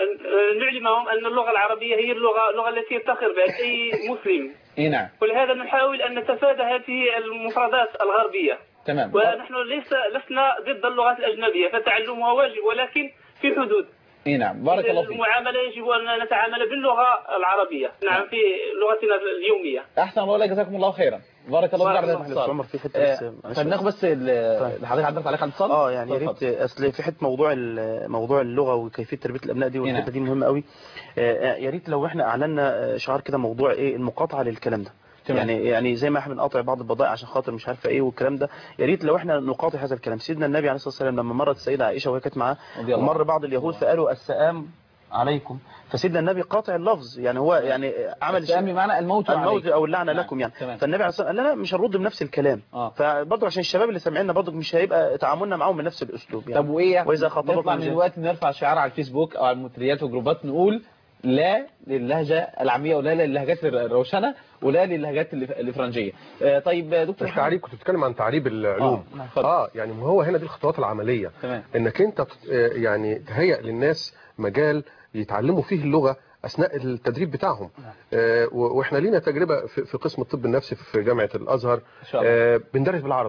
نعلمهم أن اللغة العربية هي اللغة اللغة التي يفتخر بها أي مسلم ايه نعم ولهذا نحاول أن نتفادى هذه المفردات الغربية تمام ونحن ليس لسنا ضد اللغات الأجنبية فتعلمها واجب ولكن في حدود ايه نعم بارك الله فيك المعاملة يجب أن نتعامل باللغة العربية نعم في لغتنا اليومية احسن الله لك جزاكم الله خيرا بارك الله فيك بارك على هذا الله فيك. الاتصال عمر، في حتة آه، بس- معلش. طيب ناخد بس ال- حضرتك عندك تعليق على الاتصال اه يعني يا اتفضل. ريت اصل في حته موضوع ال- موضوع اللغه وكيفيه تربيه الابناء دي والحته نعم. دي مهمه قوي آه، آه، يا ريت لو احنا اعلنا آه، شعار كده موضوع ايه المقاطعه للكلام ده تمام. يعني يعني زي ما احنا بنقاطع بعض البضائع عشان خاطر مش عارفه ايه والكلام ده يا ريت لو احنا نقاطع هذا الكلام سيدنا النبي عليه الصلاه والسلام لما مرت السيده عائشه وهي كانت معاه رضي الله ومر بعض اليهود فقالوا السلام عليكم فسيدنا النبي قاطع اللفظ يعني هو يعني عمل السلام بمعنى الموت الموت عليكم. او اللعنه نعم. لكم يعني تمام. فالنبي عليه الصلاه والسلام قال لا مش هنرد بنفس الكلام آه. فبرضه عشان الشباب اللي سامعيننا برضه مش هيبقى تعاملنا معاهم بنفس الاسلوب يعني طب وايه واذا خاطبكم نطلع من الجن- الوقت نرفع شعار على الفيسبوك او على المنتديات وجروبات نقول لا للهجه العاميه ولا للهجات الروشنه ولا للهجات الف- الافرنجيه آه، طيب آه، دكتور مش تعريب كنت بتتكلم عن تعريب العلوم آه، نعم، اتفضل. اه يعني ما هو هنا دي الخطوات العمليه تمام انك انت تت- آه، يعني تهيئ للناس مجال يتعلموا فيه اللغه اثناء التدريب بتاعهم آه، و- واحنا لينا تجربه في في قسم الطب النفسي في جامعه الازهر شاء الله. آه، بندرس بالعربي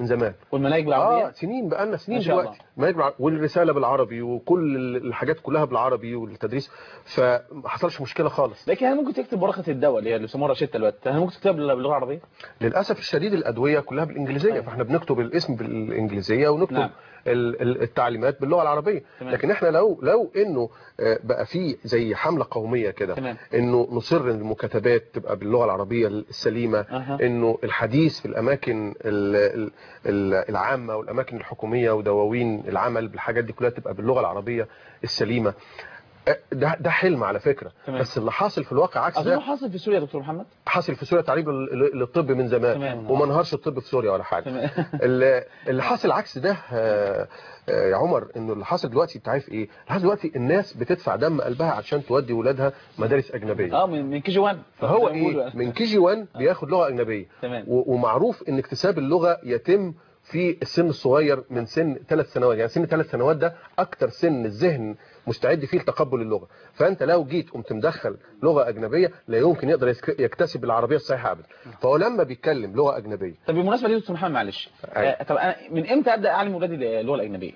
من زمان والمناهج بالعربيه اه سنين بقى لنا سنين ما شاء الله. دلوقتي مناهج بالع- والرساله بالعربي وكل الحاجات كلها بالعربي والتدريس فما حصلش مشكله خالص لكن هل ممكن تكتب ورقه الدواء اللي هي اللي بيسموها روشته دلوقتي هل ممكن تكتب باللغه العربيه للاسف الشديد الادويه كلها بالانجليزيه فاحنا بنكتب الاسم بالانجليزيه ونكتب نعم. ال- ال- التعليمات باللغه العربيه تمام. لكن احنا لو لو انه آه، بقى في زي حمله قوميه كده تمام. انه نصر ان المكاتبات تبقى باللغه العربيه السليمه أها. انه الحديث في الاماكن ال- ال- ال- العامه والاماكن الحكوميه ودواوين العمل بالحاجات دي كلها تبقى باللغه العربيه السليمه آه، ده ده حلم على فكره تمام. بس اللي حاصل في الواقع عكس اظن ده حاصل في سوريا يا دكتور محمد حاصل في سوريا تعريب لل- للطب من زمان تمام. وما انهارش الطب في سوريا ولا حاجه تمام. اللي اللي حاصل عكس ده آه، آه، يا عمر انه اللي حاصل دلوقتي انت عارف ايه؟ اللي حاصل دلوقتي الناس بتدفع دم قلبها عشان تودي ولادها مدارس اجنبيه اه من من كي جي 1 فهو ايه من كي جي 1 بياخد لغه اجنبيه تمام و- ومعروف ان اكتساب اللغه يتم في السن الصغير من سن ثلاث سنوات يعني سن ثلاث سنوات ده اكتر سن الذهن مستعد فيه لتقبل اللغه فانت لو جيت قمت مدخل لغه اجنبيه لا يمكن يقدر يسك- يكتسب العربيه الصحيحه ابدا فهو لما بيتكلم لغه اجنبيه طب بالمناسبه دي يا دكتور محمد معلش آه، طب انا من امتى ابدا اعلم اولادي اللغه الاجنبيه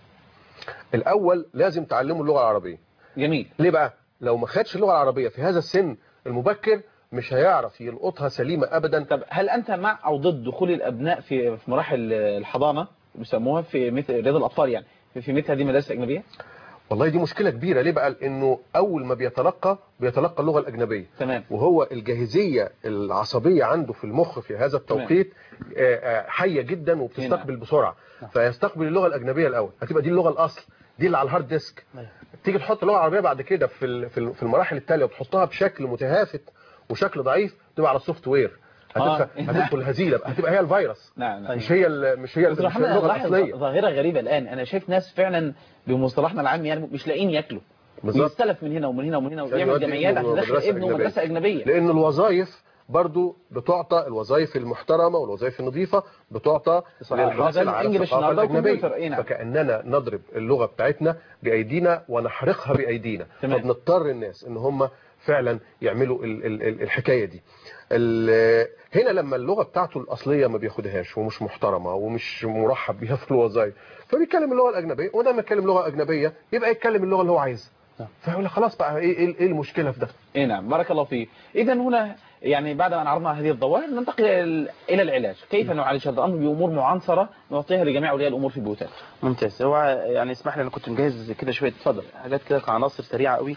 الاول لازم تعلمه اللغه العربيه جميل ليه بقى لو ما خدش اللغه العربيه في هذا السن المبكر مش هيعرف يلقطها سليمه ابدا طب هل انت مع او ضد دخول الابناء في في مراحل الحضانه بيسموها في مثل رياض الاطفال يعني في- في مثل هذه المدارس الاجنبيه والله دي مشكله كبيره ليه بقى لانه اول ما بيتلقى بيتلقى اللغه الاجنبيه تمام وهو الجاهزيه العصبيه عنده في المخ في هذا التوقيت آه، آه، حيه جدا وبتستقبل بسرعه فيستقبل اللغه الاجنبيه الاول هتبقى دي اللغه الاصل دي اللي على الهارد ديسك تيجي تحط لغه عربيه بعد كده في ال- في ال- في المراحل التاليه وتحطها بشكل متهافت وشكل ضعيف تبقى على السوفت وير هتدخل آه. هتدخل هزيله بقى هتبقى هي الفيروس نعم نعم مش هي ال- مش هي دكتور مش هي محمد انا اللغه لاحظ الاصليه ظاهره غريبه الان انا شايف ناس فعلا بمصطلحنا العام يعني مش لاقيين ياكلوا بالظبط. بيستلف من هنا ومن هنا ومن هنا عشان ويعمل يودي جمعيات ابنه عشان يدخل مدرسة ابنه مدرسه اجنبيه لان الوظائف برضو بتعطى الوظائف المحترمه والوظائف النظيفه بتعطى صحيح. للحاصل لازم على إنجليش الثقافه النهاردة الاجنبيه وكمبيوتر. إيه نعم. فكاننا نضرب اللغه بتاعتنا بايدينا ونحرقها بايدينا تمام. فبنضطر الناس ان هم فعلا يعملوا ال ال ال الحكايه دي ال- هنا لما اللغه بتاعته الاصليه ما بياخدهاش ومش محترمه ومش مرحب بيها في الوظائف فبيتكلم اللغه الاجنبيه وده ما يتكلم لغه اجنبيه يبقى يتكلم اللغه اللي هو عايزها فيقول لك خلاص بقى ايه ايه إيه المشكله في ده اي نعم بارك الله فيك اذا هنا يعني بعد ان عرضنا هذه الظواهر ننتقل إلى- الى العلاج كيف نعالج هذا الامر بامور معنصره نعطيها لجميع اولياء الامور في بيوتنا ممتاز هو يعني اسمح لي انا كنت مجهز كده شويه اتفضل حاجات كده عناصر سريعه قوي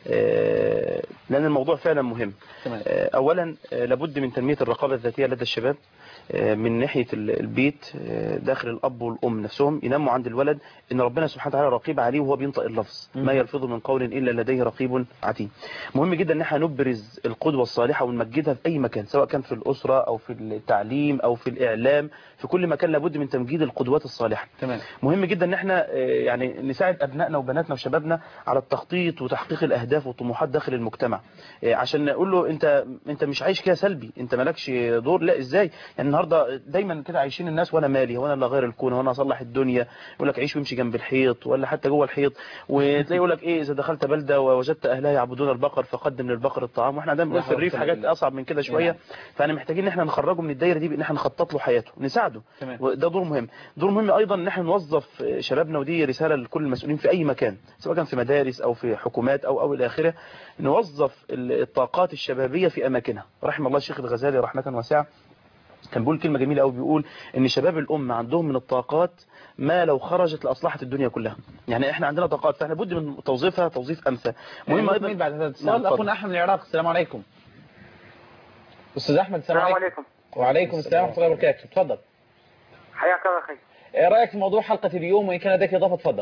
آه، لان الموضوع فعلا مهم تمام. آه، اولا آه، لابد من تنميه الرقابه الذاتيه لدى الشباب آه، من ناحيه ال- البيت آه، داخل الاب والام نفسهم ينموا عند الولد ان ربنا سبحانه وتعالى رقيب عليه وهو بينطق اللفظ ما يلفظ من قول الا لديه رقيب عتيد مهم جدا ان احنا نبرز القدوه الصالحه ونمجدها في اي مكان سواء كان في الاسره او في التعليم او في الاعلام في كل مكان لابد من تمجيد القدوات الصالحه تمام مهم جدا ان احنا آه، يعني نساعد ابنائنا وبناتنا وشبابنا على التخطيط وتحقيق الاهداف والطموحات داخل المجتمع آه، عشان نقول له انت انت مش عايش كده سلبي انت مالكش دور لا ازاي يعني النهارده دايما كده عايشين الناس وانا مالي وانا اللي غير الكون وانا اصلح الدنيا يقول لك عيش وامشي جنب الحيط ولا حتى جوه الحيط وتلاقي يقول لك ايه اذا دخلت بلده ووجدت اهلها يعبدون البقر فقدم للبقر الطعام واحنا دايما بنقول في الريف حاجات اصعب من كده شويه فاحنا محتاجين ان احنا نخرجه من الدايره دي بان احنا نخطط له حياته نساعده تمام. وده دور مهم دور مهم ايضا ان احنا نوظف شبابنا ودي رساله لكل المسؤولين في اي مكان سواء كان في مدارس او في حكومات او او الى اخره نوظف الطاقات الشبابيه في اماكنها رحم الله الشيخ الغزالي رحمه واسعه كان بيقول كلمة جميلة قوي بيقول ان شباب الأمة عندهم من الطاقات ما لو خرجت لأصلحت الدنيا كلها يعني احنا عندنا طاقات فاحنا بد من توظيفها توظيف أمثل مهم ايضا بعد هذا الاتصال اخونا احمد من العراق السلام عليكم استاذ احمد السلام السلام عليكم عليكم وعليكم السلام ورحمه الله وبركاته تفضل حياك الله اخي ايه رايك في موضوع حلقه اليوم وان كان لديك اضافه تفضل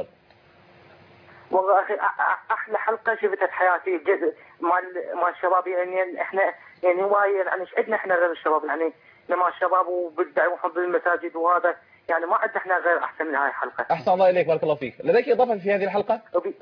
والله اخي أ- أ- احلى حلقه شفتها في حياتي جزء مال مال الشباب يعني احنا يعني هواي يعني ايش عندنا احنا غير الشباب يعني لما الشباب وبالدعم وحب المساجد وهذا يعني ما عندنا احنا غير احسن من هاي الحلقه احسن الله اليك بارك الله فيك لديك اضافه في هذه الحلقه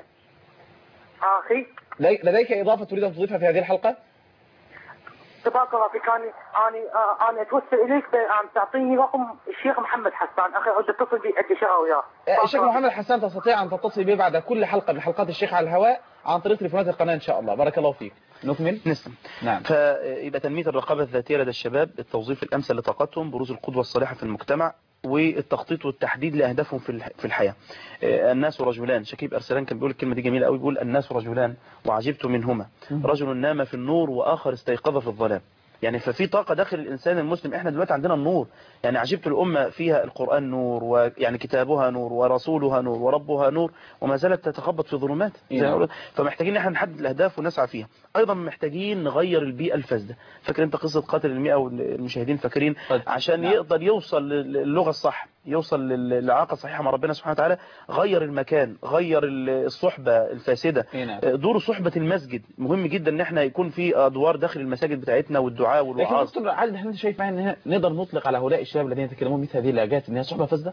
اخي لي- لديك اضافه تريد ان تضيفها في هذه الحلقه تبارك الله فيك انا انا آه، انا اتوسل اليك بان تعطيني رقم الشيخ محمد حسان اخي اريد اتصل بي عندي شغله وياه آه، الشيخ محمد حسان تستطيع ان تتصل به بعد كل حلقه من حلقات الشيخ على الهواء عن طريق تليفونات القناه ان شاء الله بارك الله فيك نكمل نسلم نعم فيبقى تنمية الرقابة الذاتية لدى الشباب التوظيف الأمثل لطاقتهم بروز القدوة الصالحة في المجتمع والتخطيط والتحديد لاهدافهم في الح- في الحياه آه، الناس رجلان شكيب ارسلان كان بيقول الكلمه دي جميله قوي بيقول الناس رجلان وعجبت منهما رجل نام في النور واخر استيقظ في الظلام يعني ففي طاقة داخل الإنسان المسلم إحنا دلوقتي عندنا النور يعني عجبت الأمة فيها القرآن نور ويعني كتابها نور ورسولها نور وربها نور وما زالت تتخبط في ظلمات زي ما نعم. قلت. فمحتاجين إن إحنا نحدد الأهداف ونسعى فيها أيضا محتاجين نغير البيئة الفاسدة فاكر أنت قصة قاتل المئة والمشاهدين فاكرين عشان نعم. يقدر يوصل للغة الصح يوصل للعلاقة الصحيحة مع ربنا سبحانه وتعالى غير المكان غير الصحبة الفاسدة إيه نعم. دور صحبة المسجد مهم جدا ان احنا يكون في ادوار داخل المساجد بتاعتنا والدعاء لكن والوعاظ دكتور عادل هل انت شايف معايا ان إحنا نقدر نطلق على هؤلاء الشباب الذين يتكلمون مثل هذه اللهجات ان هي صحبه فاسده؟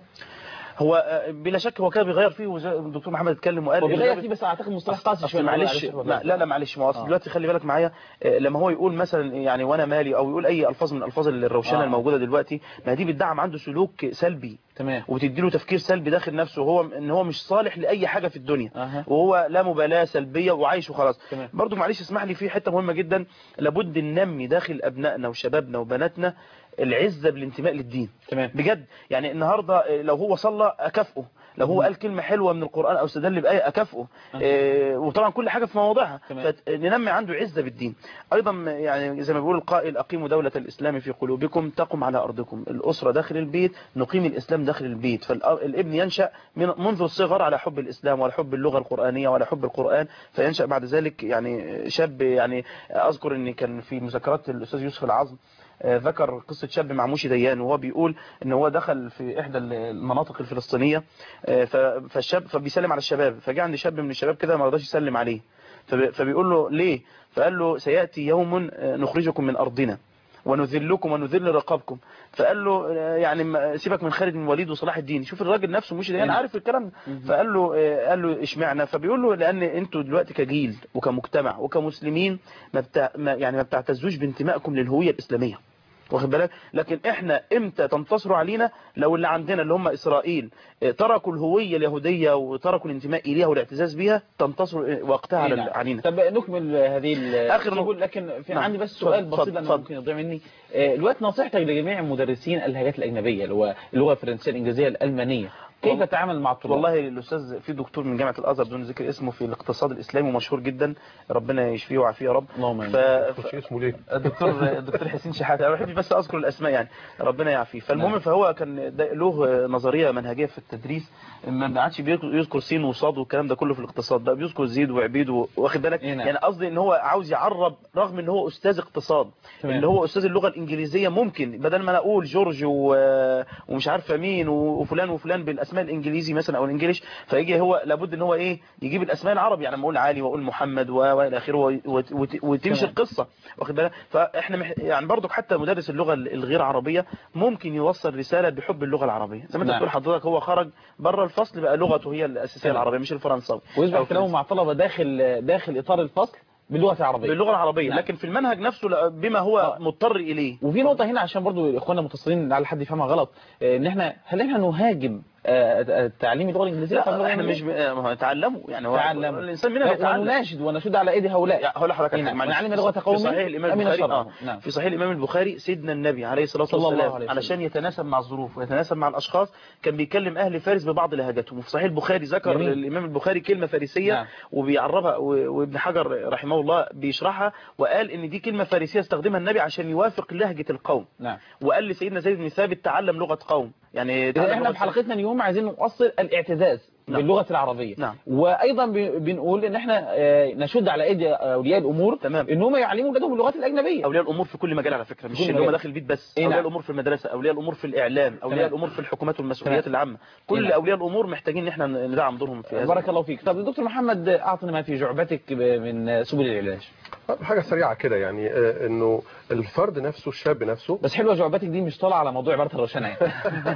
هو آه، بلا شك هو كان بيغير فيه وزي الدكتور محمد اتكلم وقال هو إن بيغير ده فيه بس اعتقد مصطلح أصل- قاسي أصل شويه معلش ما لا لا معلش ما هو أصل آه. دلوقتي خلي بالك معايا آه، لما هو يقول مثلا يعني وانا مالي او يقول اي الفاظ من الالفاظ الروشنه آه. الموجوده دلوقتي ما دي بتدعم عنده سلوك سلبي تمام وتدي له تفكير سلبي داخل نفسه وهو ان هو مش صالح لاي حاجه في الدنيا أها. وهو لا مبالاه سلبيه وعايش وخلاص تمام. برضو معلش اسمح لي في حته مهمه جدا لابد ننمي داخل ابنائنا وشبابنا وبناتنا العزه بالانتماء للدين تمام بجد يعني النهارده آه، لو هو صلى اكافئه لو هو قال كلمه حلوه من القران او استدل بايه اكافئه آه، وطبعا كل حاجه في مواضعها تمام. فننمي عنده عزه بالدين ايضا يعني زي ما بيقول القائل اقيموا دوله الاسلام في قلوبكم تقم على ارضكم الاسره داخل البيت نقيم الاسلام داخل البيت فالابن ينشا من منذ الصغر على حب الاسلام وعلى حب اللغه القرانيه وعلى حب القران فينشا بعد ذلك يعني شاب يعني اذكر ان كان في مذكرات الاستاذ يوسف العظم آه، ذكر قصة شاب مع موشي ديان وهو بيقول ان هو دخل في احدى المناطق الفلسطينية آه، ف- فالشاب فبيسلم على الشباب فجاء عند شاب من الشباب كده ما رضاش يسلم عليه فب- فبيقول له ليه فقال له سيأتي يوم آه، نخرجكم من أرضنا ونذلكم ونذل رقابكم فقال له آه، يعني ما- سيبك من خالد بن وليد وصلاح الدين شوف الراجل نفسه مش ديان نعم. عارف الكلام ده فقال له آه، قال له اشمعنى فبيقول له لان انتوا دلوقتي كجيل وكمجتمع وكمسلمين ما بتاع ما يعني ما بتعتزوش بانتمائكم للهويه الاسلاميه واخد بالك لكن احنا امتى تنتصروا علينا لو اللي عندنا اللي هم اسرائيل اه، تركوا الهويه اليهوديه وتركوا الانتماء اليها والاعتزاز بيها تنتصروا اه، وقتها على إيه نعم. علينا طب نكمل هذه ال- آخر السبل، نقطة. لكن في نعم. عندي بس اتفضل، سؤال بسيط اتفضل، لانه اتفضل. ممكن يضيع مني آه، الوقت نصيحتك لجميع مدرسين اللهجات الاجنبيه اللي هو اللغه الفرنسيه الانجليزيه الالمانيه كيف والله- تتعامل مع الطلاب والله الاستاذ في دكتور من جامعه الازهر بدون ذكر اسمه في الاقتصاد الاسلامي ومشهور جدا ربنا يشفيه ويعافيه يا رب اللهم ف... ف... اسمه ليه الدكتور الدكتور حسين شحاته انا بحب بس اذكر الاسماء يعني ربنا يعافيه فالمهم فهو كان ده له نظريه منهجيه في التدريس ما عادش بيذكر يذكر سين وصاد والكلام ده كله في الاقتصاد بقى بيذكر زيد وعبيد و- واخد بالك إيه نعم. يعني قصدي ان هو عاوز يعرب رغم ان هو استاذ اقتصاد تمام. اللي هو استاذ اللغه الانجليزيه ممكن بدل ما انا اقول جورج و- ومش عارفه مين و- وفلان وفلان بالاسماء الانجليزي مثلا او الانجليش فيجي هو لابد ان هو ايه يجيب الاسماء العربي يعني لما اقول علي واقول محمد و- والى اخره و- وت- وت- وتمشي تمام. القصه واخد بالك فاحنا مح... يعني برضك حتى مدرس اللغه الغير عربيه ممكن يوصل رساله بحب اللغه العربيه زي ما انت نعم. بتقول حضرتك هو خرج بره الفصل بقى لغته هي الاساسيه تمام. العربيه مش الفرنساوي ويصبح أو كلامه مع طلبه داخل داخل اطار الفصل باللغه العربيه باللغه العربيه نعم. لكن في المنهج نفسه لا- بما هو مضطر اليه وفي نقطة هنا عشان برضو اخواننا المتصلين على حد يفهمها غلط آه، ان احنا هل احنا نهاجم آه، آه، تعليم اللغة الانجليزية تعليم اللغة لا احنا مش الإنجليزية؟ ب... ما هو تعلموا يعني هو تعلموا. الانسان مننا لا، بيتعلم ونناشد ونشد على ايدي هؤلاء هقول لحضرتك على نعم. حاجة، معلش. نعلم لغة قوم في صحيح الامام أمين البخاري شرعا. آه. نعم. في صحيح الامام البخاري سيدنا النبي عليه الصلاه صلى الله والسلام عليه وسلم. علشان يتناسب مع الظروف ويتناسب مع الاشخاص كان بيكلم اهل فارس ببعض لهجاتهم وفي صحيح البخاري ذكر جميل. الامام البخاري كلمه فارسيه نعم. وبيعربها و- وابن حجر رحمه الله بيشرحها وقال ان دي كلمه فارسيه استخدمها النبي عشان يوافق لهجه القوم نعم وقال لسيدنا زيد بن ثابت تعلم لغه قوم يعني إذا تعلم احنا لغة في حلقتنا اليوم عايزين نوصل الاعتزاز نعم. باللغة العربية نعم. وايضا ب- بنقول ان احنا آه، نشد على ايدي اولياء الامور تمام. ان هم يعلموا اولادهم اللغات الاجنبيه اولياء الامور في كل مجال على فكره مش كل اللي هم مجال. داخل البيت بس إيه اولياء نعم. الامور في المدرسه اولياء الامور في الاعلام اولياء تمام. الامور في الحكومات والمسؤوليات تمام. العامه كل نعم. اولياء الامور محتاجين ان احنا ندعم دورهم في هذا بارك الله فيك طب دكتور محمد اعطنا ما في جعبتك ب- من سبل العلاج حاجة سريعة كده يعني آه، انه الفرد نفسه الشاب نفسه بس حلوه جعبتك دي مش طالعه على موضوع عباره الروشنه يعني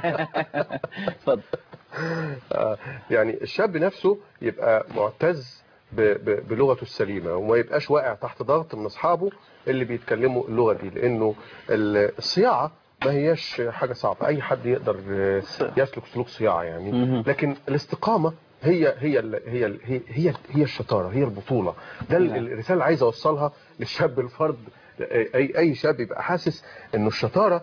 اتفضل آه، يعني الشاب نفسه يبقى معتز ب- ب- بلغته السليمة وما يبقاش واقع تحت ضغط من أصحابه اللي بيتكلموا اللغة دي لأنه ال- الصياعة ما هياش حاجة صعبة أي حد يقدر آه، يسلك سلوك صياعة يعني مهم. لكن الاستقامة هي هي ال- هي ال- هي هي, هي الشطارة هي البطولة ده ال- نعم. الرسالة اللي عايز أوصلها للشاب الفرد أي أي شاب يبقى حاسس إنه الشطارة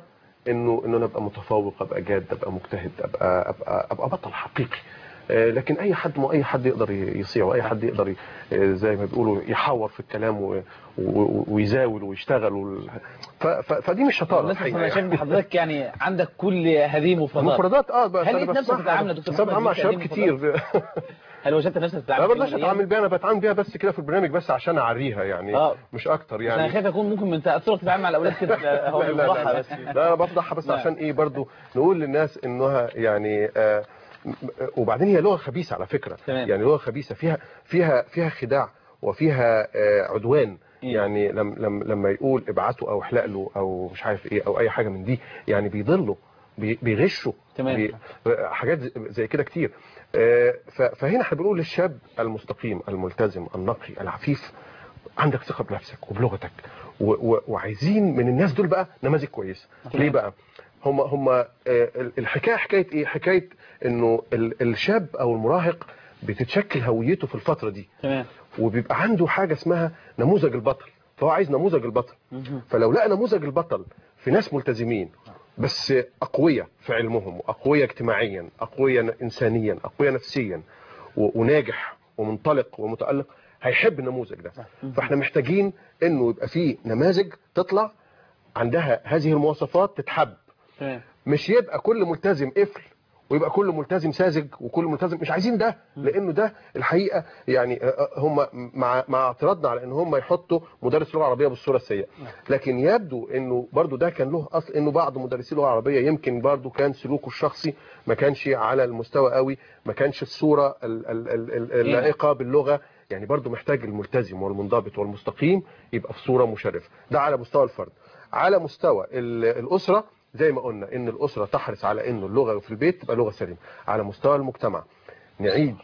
انه انه انا ابقى متفوق ابقى جاد ابقى مجتهد ابقى ابقى ابقى بطل حقيقي آه، لكن اي حد ما اي حد يقدر يصيع واي حد يقدر ي- آه، زي ما بيقولوا يحور في الكلام و- و- ويزاول ويشتغل وال- ف- ف- فدي مش شطاره الناس الحقيقة انا شايف يعني. حضرتك يعني عندك كل هذه المفردات المفردات اه بس هل أنا لقيت نفسك بسمعها. بتتعامل يا دكتور بس أنا محمد بتعامل مع بهذه شباب المفردات؟ كتير هل وجدت نفسك لا بتتعامل ما بقدرش في يوم من اتعامل بيها انا بتعامل بيها بس كده في البرنامج بس عشان اعريها يعني آه. مش اكتر الأيام؟ يعني انا خايف اكون ممكن من تاثرك تتعامل مع الاولاد كده هو لا لا بيوضحها لا, بس لا, لا انا بفضحها بس لا. عشان ايه برضو نقول للناس انها يعني آه م- وبعدين هي لغه خبيثه على فكره تمام. يعني لغه خبيثه فيها فيها فيها خداع وفيها آه عدوان يعني لم لم لما يقول ابعته او احلق له او مش عارف ايه او اي حاجه من دي يعني بيضلوا بي- بيغشوا تمام. بي حاجات زي- زي كده كتير آه، ف- فهنا احنا بنقول للشاب المستقيم الملتزم النقي العفيف عندك ثقه بنفسك وبلغتك و و وعايزين من الناس دول بقى نماذج كويسه ليه بقى هم هم آه، ال- الحكايه حكايه ايه حكايه انه ال- الشاب او المراهق بتتشكل هويته في الفتره دي تمام وبيبقى عنده حاجه اسمها نموذج البطل فهو عايز نموذج البطل فلو لقى نموذج البطل في ناس ملتزمين بس أقوياء في علمهم وأقوياء اجتماعيا أقوياء إنسانيا أقوياء نفسيا و- وناجح ومنطلق ومتألق هيحب النموذج ده فاحنا محتاجين انه يبقى فيه نماذج تطلع عندها هذه المواصفات تتحب تمام مش يبقى كل ملتزم قفل ويبقى كل ملتزم ساذج وكل ملتزم مش عايزين ده لانه ده الحقيقه يعني آه، هم مع مع اعتراضنا على ان هم يحطوا مدرس لغه عربيه بالصوره السيئه لكن يبدو انه برضو ده كان له اصل انه بعض مدرسي اللغه العربيه يمكن برضو كان سلوكه الشخصي ما كانش على المستوى قوي ما كانش الصوره ال- ال- ال- ال- اللائقه باللغه يعني برضو محتاج الملتزم والمنضبط والمستقيم يبقى في صوره مشرفه ده على مستوى الفرد على مستوى ال- الاسره زي ما قلنا ان الاسره تحرص على انه اللغه في البيت تبقى لغه سليمه على مستوى المجتمع نعيد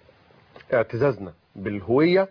اعتزازنا بالهويه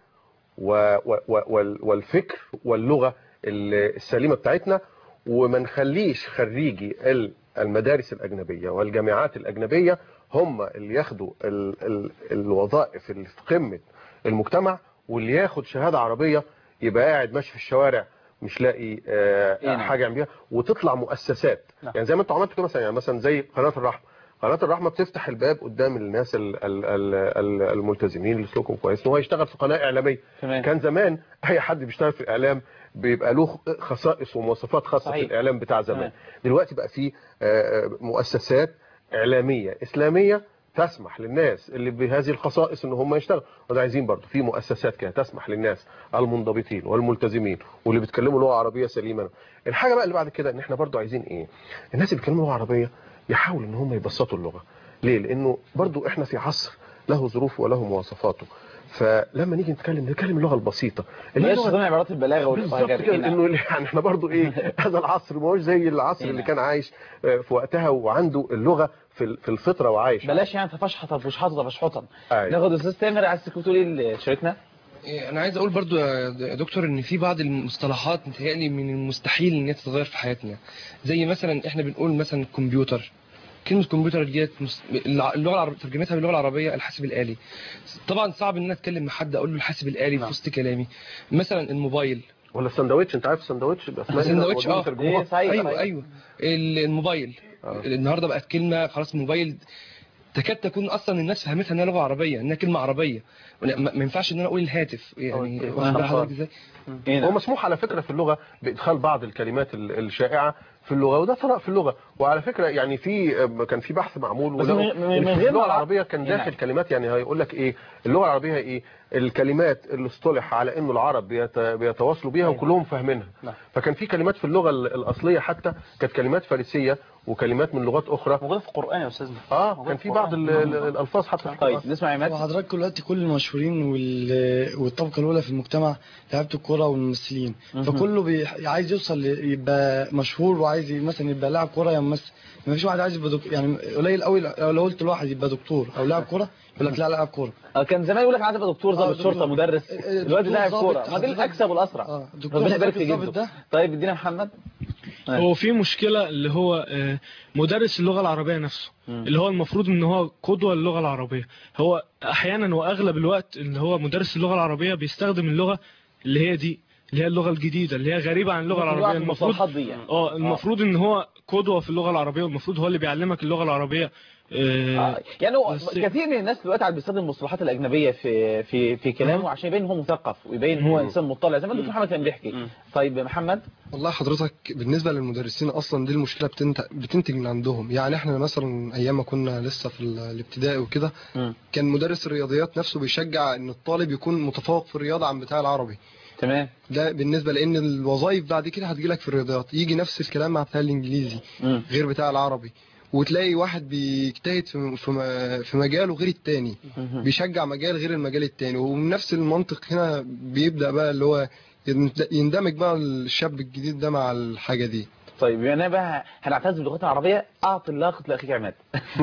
و و و وال- والفكر واللغه ال- السليمه بتاعتنا وما نخليش خريجي ال- المدارس الاجنبيه والجامعات الاجنبيه هم اللي ياخدوا ال ال الوظائف اللي في قمه المجتمع واللي ياخد شهاده عربيه يبقى قاعد ماشي في الشوارع مش لاقي آه إيه نعم. حاجه يعمل بيها وتطلع مؤسسات نعم. يعني زي ما انتوا عملتوا كده مثلا يعني مثلا زي قناه الرحمه قناه الرحمه بتفتح الباب قدام الناس ال ال ال ال الملتزمين اللي سلوكهم كويس ان هو يشتغل في قناه اعلاميه تمام. كان زمان اي حد بيشتغل في الاعلام بيبقى له خصائص ومواصفات خاصه صحيح. في الاعلام بتاع زمان تمام. دلوقتي بقى في آه، آه، مؤسسات اعلاميه اسلاميه تسمح للناس اللي بهذه الخصائص ان هم يشتغلوا وده عايزين برضه في مؤسسات كده تسمح للناس المنضبطين والملتزمين واللي بيتكلموا لغه عربيه سليمه الحاجه بقى اللي بعد كده ان احنا برضه عايزين ايه الناس اللي بيتكلموا لغه عربيه يحاولوا ان هم يبسطوا اللغه ليه لانه برضه احنا في عصر له ظروفه وله مواصفاته فلما نيجي نتكلم نتكلم اللغه البسيطه اللي هي بلاش لغة- تستخدم عبارات البلاغه بالظبط والحاجات كده دي. انه يعني احنا برضو ايه هذا العصر ما هوش زي العصر اللي كان عايش آه، في وقتها وعنده اللغه في ال- في الفطره وعايش بلاش يعني تفشحط تفشحطه تفشحطا أيوة. ناخد استاذ تامر عايز تقول ايه لشريكنا إيه، انا عايز اقول برضو يا دكتور ان في بعض المصطلحات متهيألي من المستحيل ان هي تتغير في حياتنا زي مثلا احنا بنقول مثلا الكمبيوتر كلمة كمبيوتر ديت مس- الع- اللغة العربية ترجمتها باللغة العربية الحاسب الآلي طبعا صعب ان انا اتكلم مع حد اقول له الحاسب الآلي في وسط كلامي مثلا الموبايل ولا الساندوتش انت عارف الساندوتش باسماء الساندوتش اه ترجموها ايوه ايوه ال- الموبايل النهارده بقت كلمه خلاص الموبايل تكاد تكون اصلا الناس فهمتها انها لغه عربيه انها كلمه عربيه ولا- ما ما ينفعش ان انا اقول الهاتف يعني أوكي. واخد بال حضرتك ازاي هو مسموح على فكره في اللغه بادخال بعض الكلمات ال- الشائعه في اللغه وده ثراء في اللغه وعلى فكره يعني في كان في بحث معمول بس ولقوا من- من- إن من في غير اللغه ما- العربيه كان نعم. داخل كلمات يعني هيقول لك ايه اللغه العربيه ايه الكلمات اللي اصطلح على انه العرب بيت- بيتواصلوا بيها وكلهم فاهمينها نعم. فكان في كلمات في اللغه ال- الاصليه حتى كانت كلمات فارسيه وكلمات من لغات اخرى موجوده في القران يا استاذنا اه كان في بعض ال- ال- الالفاظ حتى في طيب نسمع عماد وحضرتك دلوقتي كل المشهورين وال- والطبقه الاولى في المجتمع لعيبه الكوره والممثلين مهم. فكله بي... عايز يوصل ل- يبقى مشهور وعايز ي- مثلا يبقى لاعب كوره يا ممثل ما فيش واحد عايز يبقى دك... يعني قليل قوي لو قلت لواحد يبقى دكتور او لاعب كوره يقول لك لا لاعب كوره آه، كان زمان يقول لك عايز ابقى دكتور ضابط آه، شرطه دكتور. مدرس آه، آه، دلوقتي دكتور لاعب ضابط، كوره ما دي حضرتك- الاكسب والاسرع اه دكتور ربنا يبارك ضابط في الضابط جده ده طيب ادينا محمد آه. هو في مشكلة اللي هو آه، مدرس اللغة العربية نفسه مم. اللي هو المفروض ان هو قدوة للغة العربية هو احيانا واغلب الوقت اللي هو مدرس اللغة العربية بيستخدم اللغة اللي هي دي اللي هي اللغه الجديده اللي هي غريبه عن اللغه ممكن يقع العربيه في المفروض المصطلحات دي يعني. اه المفروض ان هو قدوه في اللغه العربيه والمفروض هو اللي بيعلمك اللغه العربيه آه، يعني هو بس- كثير من الناس دلوقتي عم بيستخدم المصطلحات الاجنبيه في في في كلامه عشان يبين هو مثقف ويبين هو انسان مطلع زي ما الدكتور محمد كان بيحكي طيب محمد والله حضرتك بالنسبة للمدرسين أصلا دي المشكلة بتنت- بتنتج من عندهم يعني احنا مثلا أيام ما كنا لسه في ال- الابتدائي وكده كان مدرس الرياضيات نفسه بيشجع إن الطالب يكون متفوق في الرياضة عن بتاع العربي تمام ده بالنسبة لأن الوظائف بعد كده هتجيلك في الرياضيات يجي نفس الكلام مع بتاع الإنجليزي غير بتاع العربي وتلاقي واحد بيجتهد في في م- في مجاله غير التاني بيشجع مجال غير المجال التاني ومن نفس المنطق هنا بيبدأ بقى اللي هو يند- يندمج بقى الشاب الجديد ده مع الحاجة دي طيب بما اننا بقى هنعتز باللغات العربيه اعطي اللقط لاخيك عماد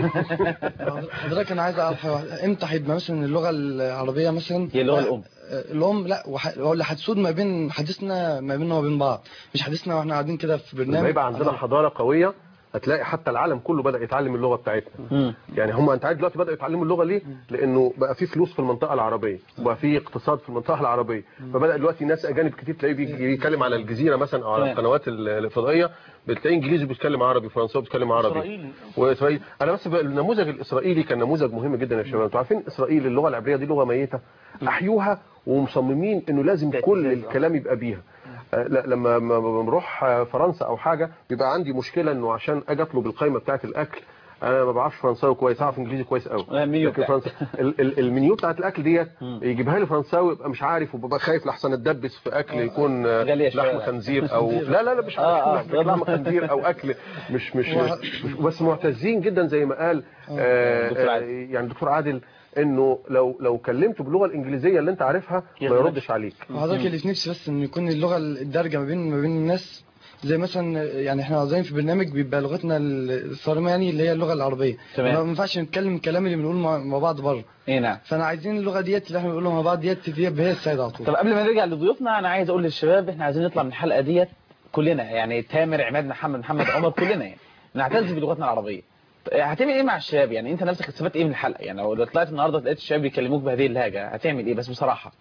حضرتك انا عايز اعرف حاجة واحدة. امتى هيبقى مثلا اللغه العربيه مثلا هي اللغة الأم. آه، الام لا وح- ولا هتسود ما بين حديثنا ما بيننا وما بين بعض مش حديثنا واحنا قاعدين كده في لما برنامج يبقى عندنا حضاره قويه هتلاقي حتى العالم كله بدا يتعلم اللغه بتاعتنا يعني هم انت عارف دلوقتي بداوا يتعلموا اللغه ليه لانه بقى في فلوس في المنطقه العربيه وبقى في اقتصاد في المنطقه العربيه فبدا دلوقتي ناس اجانب كتير تلاقيه بيجي يتكلم على الجزيره مثلا او على تمام. القنوات ال- الفضائيه بتلاقي انجليزي بيتكلم عربي فرنساوي بيتكلم عربي إسرائيلي. واسرائيل انا بس بقى النموذج الاسرائيلي كان نموذج مهم جدا يا شباب انتوا عارفين اسرائيل اللغه العبريه دي لغه ميته احيوها ومصممين انه لازم كل الكلام يبقى بيها آه، لا لما لما بنروح آه، فرنسا او حاجه بيبقى عندي مشكله انه عشان اجي اطلب القائمه بتاعه الاكل انا ما بعرفش فرنساوي كويس اعرف انجليزي كويس قوي المنيو لكن بتاعك. فرنسا ال- ال- المنيو بتاعت الاكل ديت يجيبها لي فرنساوي يبقى مش عارف وببقى خايف لحسن اتدبس في اكل يكون آه، غالية شوية. لحم خنزير او لا لا لا مش آه، آه، عارف لحم خنزير او اكل مش مش, مش بس معتزين جدا زي ما قال آه، دكتور آه، عادل. يعني دكتور عادل انه لو لو كلمته باللغه الانجليزيه اللي انت عارفها ما يردش عليك وحضرتك اللي في نفسي بس ان يكون اللغه الدارجه ما بين ما بين الناس زي مثلا يعني احنا عاوزين في برنامج بيبقى لغتنا الصارمه يعني اللي هي اللغه العربيه تمام. ما ينفعش نتكلم الكلام اللي بنقوله مع مع بعض بره ايه نعم فانا عايزين اللغه ديت اللي احنا بنقولها مع بعض ديت تبقى هي السائده على طول طب قبل ما نرجع لضيوفنا انا عايز اقول للشباب احنا عايزين نطلع من الحلقه ديت كلنا يعني تامر عماد محمد محمد عمر كلنا يعني نعتز بلغتنا العربيه طيب هتعمل ايه مع الشباب يعني انت نفسك استفدت ايه من الحلقه يعني لو طلعت النهارده لقيت الشباب بيكلموك بهذه اللهجه هتعمل ايه بس بصراحه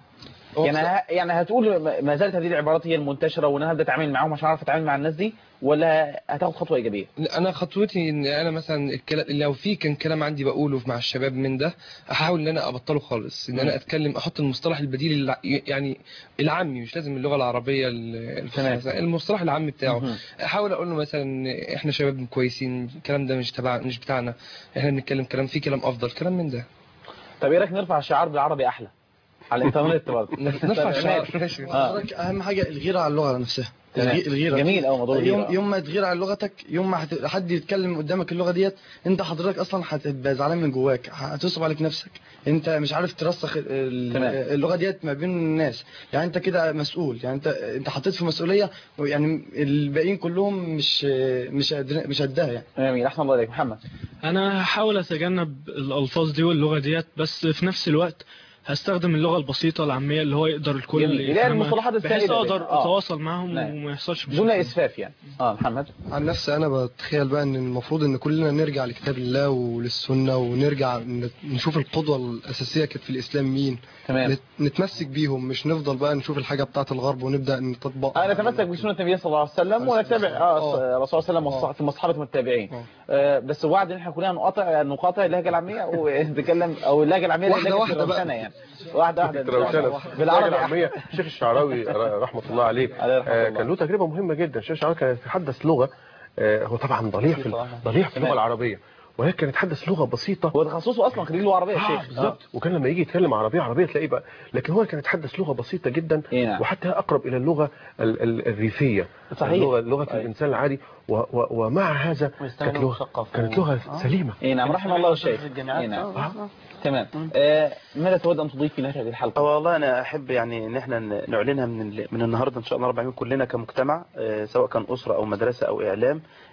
يعني ه... يعني هتقول ما- ما زالت هذه العبارات هي المنتشره وان انا هبدا اتعامل معاهم عشان اعرف اتعامل مع الناس دي ولا هتاخد خطوه ايجابيه انا خطوتي ان انا مثلا الكلام لو في كان كلام عندي بقوله مع الشباب من ده احاول ان انا ابطله خالص ان انا مم. اتكلم احط المصطلح البديل الع- يعني العامي مش لازم اللغه العربيه ال- الفصحى المصطلح العامي بتاعه مهم. احاول اقول له مثلا احنا شباب كويسين الكلام ده مش تبع مش بتاعنا احنا بنتكلم كلام فيه كلام افضل كلام من ده طب ايه رايك نرفع شعار بالعربي احلى على الانترنت برضه نرفع شعار ماشي اه حضرتك اهم حاجه الغيره على اللغه نفسها تمام. الغي- الغيره جميل أوي موضوع الغيرة. يوم يوم ما تغير على لغتك يوم ما هت- حد يتكلم قدامك اللغه ديت انت حضرتك اصلا هتبقى زعلان من جواك هتصعب عليك نفسك انت مش عارف ترسخ ال- تمام. اللغه ديت ما بين الناس يعني انت كده مسؤول يعني انت انت حطيت في مسؤوليه يعني الباقيين كلهم مش مش قادرين- مش قدها يعني جميل احسن الله عليك محمد انا هحاول اتجنب الالفاظ دي واللغه ديت بس في نفس الوقت هستخدم اللغه البسيطه العاميه اللي هو يقدر الكل جميل. اللي هي يفهمها، المصطلحات بحيث السائدة دي. اقدر آه. اتواصل معاهم نعم. وما يحصلش دون مشاكل. اسفاف يعني اه محمد عن نفسي انا بتخيل بقى ان المفروض ان كلنا نرجع لكتاب الله وللسنه ونرجع ن- نشوف القدوه الاساسيه كانت في الاسلام مين تمام. نت- نتمسك بيهم مش نفضل بقى نشوف الحاجه بتاعه الغرب ونبدا نطبقها آه نتمسك بسنة النبي صلى الله عليه وسلم ونتبع آه الرسول صلى الله عليه وسلم في الصحابة والتابعين آه بس وعد ان احنا كلنا نقاطع نقاطع اللهجة العامية ونتكلم او اللهجة العامية واحدة اللهجة واحدة بقى. الروشنة يعني واحدة واحدة روشنة بالعربي العامية الشيخ الشعراوي رحمة الله عليه آه، كان له تجربة مهمة جدا الشيخ الشعراوي كان يتحدث لغة آه، هو طبعا ضليع في ضليع في اللغة العربية ولكن كان يتحدث لغة بسيطة هو تخصصه اصلا خريج لغة عربية آه الشيخ بالظبط وكان لما يجي يتكلم عربية عربية تلاقيه بقى لكن هو كان يتحدث لغة بسيطة جدا نعم. وحتى هي أقرب إلى اللغة ال- ال- الريفية صحيح. لغة لغة الإنسان العادي و و ومع هذا كانت لغة كانت لغة سليمة اي نعم رحم الله الشيخ اي نعم تمام آه ماذا تود ان تضيف في نهاية هذه الحلقة والله انا احب يعني ان احنا ن- نعلنها من ال- من النهارده ان شاء الله رب العالمين كلنا كمجتمع آه، سواء كان اسره او مدرسه او اعلام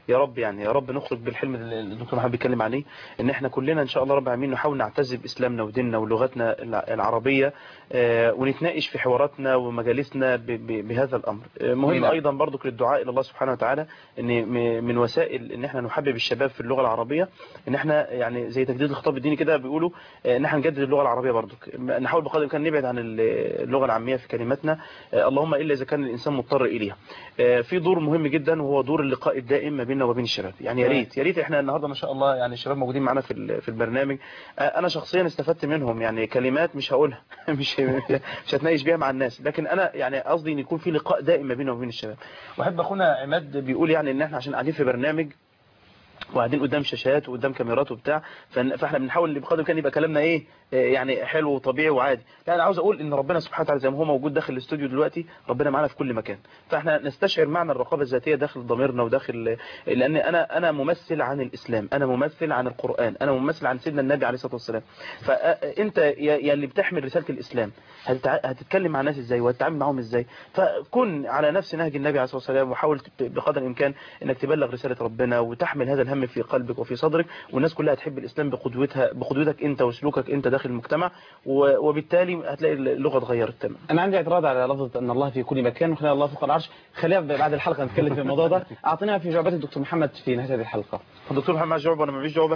يا رب يعني يا رب نخرج بالحلم اللي الدكتور محمد بيتكلم عليه ان احنا كلنا ان شاء الله رب العالمين نحاول نعتز باسلامنا وديننا ولغتنا الع- العربيه آه، ونتناقش في حواراتنا ومجالسنا ب- ب- بهذا الامر آه، مهم نعم. ايضا برضو للدعاء الى الله سبحانه وتعالى ان م- من وسائل ان احنا نحبب الشباب في اللغه العربيه ان احنا يعني زي تجديد الخطاب الديني كده بيقولوا آه، ان احنا نجدد اللغه العربيه برضو نحاول بقدر الامكان نبعد عن ال- اللغه العاميه في كلماتنا آه، اللهم الا اذا كان الانسان مضطر اليها آه، في دور مهم جدا وهو دور اللقاء الدائم ما بيننا وبين الشباب يعني يا تمام. ريت يا ريت احنا النهارده ما شاء الله يعني الشباب موجودين معانا في ال- في البرنامج آه، انا شخصيا استفدت منهم يعني كلمات مش هقولها مش مش هتناقش بيها مع الناس لكن انا يعني قصدي ان يكون في لقاء دائم ما بيننا وبين الشباب واحب اخونا عماد بيقول يعني ان احنا عشان قاعدين في برنامج وقاعدين قدام شاشات وقدام كاميرات وبتاع فن- فاحنا بنحاول اللي بقدر الامكان يبقى كلامنا ايه آه، يعني حلو وطبيعي وعادي لا انا عاوز اقول ان ربنا سبحانه وتعالى زي ما هو موجود داخل الاستوديو دلوقتي ربنا معانا في كل مكان فاحنا نستشعر معنى الرقابه الذاتيه داخل ضميرنا وداخل لان انا انا ممثل عن الاسلام انا ممثل عن القران انا ممثل عن سيدنا النبي عليه الصلاه والسلام فانت يا يا اللي بتحمل رساله الاسلام هتتع- هتتكلم مع الناس ازاي وهتتعامل معاهم ازاي فكن على نفس نهج النبي عليه الصلاه والسلام وحاول ت- بقدر الامكان انك تبلغ رساله ربنا وتحمل هذا الهم في قلبك وفي صدرك والناس كلها تحب الاسلام بقدوتها بقدوتك انت وسلوكك انت داخل المجتمع و- وبالتالي هتلاقي اللغه اتغيرت تماما انا عندي اعتراض على لفظه ان الله في كل مكان وخلال الله فوق العرش خلينا بعد الحلقه نتكلم في الموضوع ده اعطينا في جوابات الدكتور محمد في نهايه هذه الحلقه الدكتور محمد معاه جواب وانا ما معيش جواب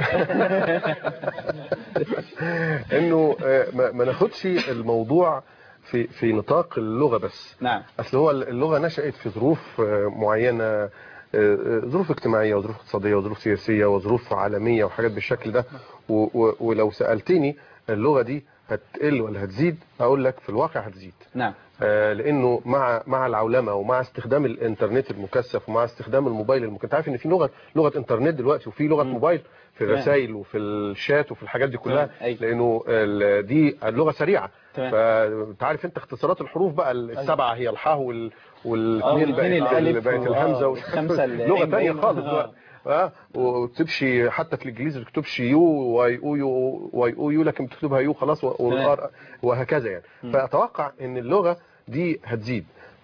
انه آه، ما ما ناخدش الموضوع في في نطاق اللغه بس نعم اصل هو اللغه نشات في ظروف آه، معينه آه، آه، ظروف اجتماعيه وظروف اقتصاديه وظروف سياسيه وظروف عالميه وحاجات بالشكل ده و- و- ولو سالتني اللغه دي هتقل ولا هتزيد اقول لك في الواقع هتزيد نعم آه، لانه مع مع العولمه ومع استخدام الانترنت المكثف ومع استخدام الموبايل الممكن انت عارف ان في لغه لغه انترنت دلوقتي وفي لغه موبايل في تمام. الرسائل وفي الشات وفي الحاجات دي كلها تمام. أي. لانه ال- دي اللغه سريعه تمام. فانت عارف انت اختصارات الحروف بقى السبعه هي الحاء وال والاثنين والاثنين بقت الألف بقت و- الهمزه آه، و- والخمسة ال- لغه إم ثانيه إم. خالص آه. بقى اه وتكتبش حتى في الانجليزي ما تكتبش يو واي او يو واي او يو لكن بتكتبها يو خلاص و- والار وهكذا يعني فاتوقع ان اللغه دي هتزيد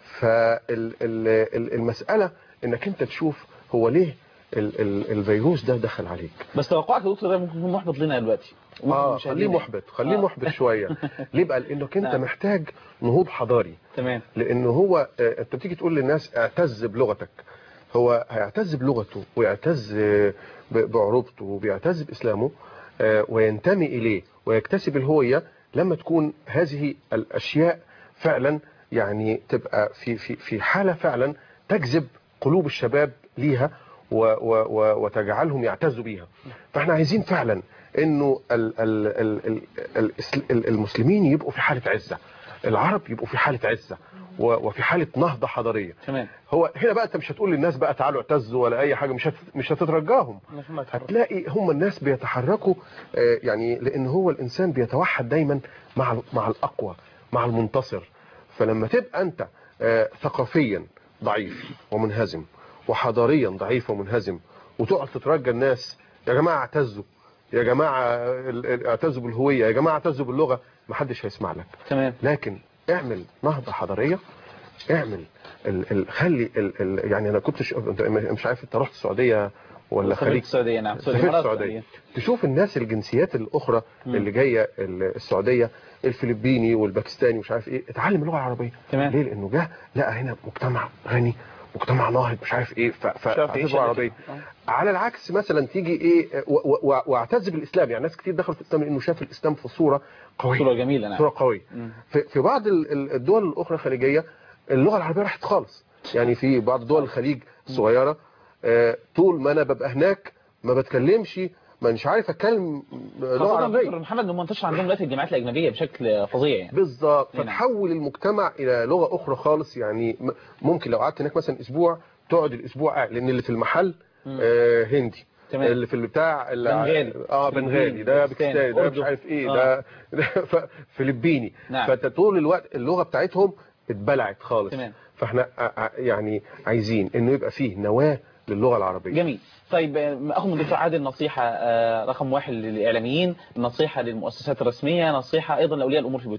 فالمساله انك انت تشوف هو ليه ال- ال- الفيروس ده دخل عليك بس توقعك يا دكتور ده ممكن يكون محبط لنا دلوقتي اه خليه محبط خليه آه. محبط شويه ليه بقى لانك انت نعم. محتاج نهوض حضاري تمام لانه هو آه، انت بتيجي تقول للناس اعتز بلغتك هو هيعتز بلغته ويعتز آه، ب- بعروبته وبيعتز باسلامه آه، وينتمي اليه ويكتسب الهويه لما تكون هذه الاشياء فعلا يعني تبقى في في في حاله فعلا تجذب قلوب الشباب ليها و و و وتجعلهم يعتزوا بيها فاحنا عايزين فعلا انه ال ال ال ال ال ال المسلمين يبقوا في حاله عزه العرب يبقوا في حاله عزه و- وفي حاله نهضه حضاريه تمام هو هنا بقى انت مش هتقول للناس بقى تعالوا اعتزوا ولا اي حاجه مش هت مش هتترجاهم هتلاقي هم الناس بيتحركوا آه، يعني لان هو الانسان بيتوحد دايما مع ال- مع الاقوى مع المنتصر فلما تبقى انت آه، ثقافيا ضعيف ومنهزم وحضاريا ضعيف ومنهزم وتقعد تترجى الناس يا جماعه اعتزوا يا جماعه ال- ال- اعتزوا بالهويه يا جماعه اعتزوا باللغه محدش هيسمع لك تمام لكن اعمل نهضه حضاريه اعمل ال ال خلي ال ال يعني انا كنت ش- انت مش عارف انت رحت السعوديه ولا سافرت خليج السعودية نعم سافرت الإمارات السعوديه تشوف الناس الجنسيات الاخرى مم. اللي جايه ال- السعوديه الفلبيني والباكستاني ومش عارف ايه اتعلم اللغه العربيه تمام. ليه لانه جه لقى هنا مجتمع غني مجتمع ناهض مش عارف ايه ف- ف- مش عارف يعيش اللغه إلا العربيه كده. على العكس مثلا تيجي ايه و- و- و- واعتز بالاسلام يعني ناس كتير دخلوا في الاسلام لانه شاف الاسلام في صوره قويه صورة جميلة نعم صوره قويه مم. في في بعض ال- ال- الدول الاخرى الخليجيه اللغه العربيه راحت خالص يعني في بعض دول الخليج الصغيره آه، طول ما انا ببقى هناك ما بتكلمش ما مش عارف اتكلم لغه خاصة عربيه دكتور محمد انه منتشر عندهم دلوقتي الجامعات الأجنبية بشكل فظيع يعني بالظبط نعم. فتحول المجتمع الى لغه اخرى خالص يعني م- ممكن لو قعدت هناك مثلا اسبوع تقعد الاسبوع قاعد لان اللي في المحل مم. آه هندي تمام. اللي في اللي بتاع اللي بنغالي. اه بنغالي ده باكستاني، باكستاني ده مش أردو. عارف ايه آه. ده, ده ف- فلبيني نعم. فانت طول الوقت اللغه بتاعتهم اتبلعت خالص تمام. فاحنا ع- ع- يعني عايزين انه يبقى فيه نواه للغه العربيه جميل طيب آه، اخو من دكتور عادل نصيحة آه، رقم واحد للإعلاميين نصيحة للمؤسسات الرسمية نصيحة أيضا لأولياء الأمور في بيوتهم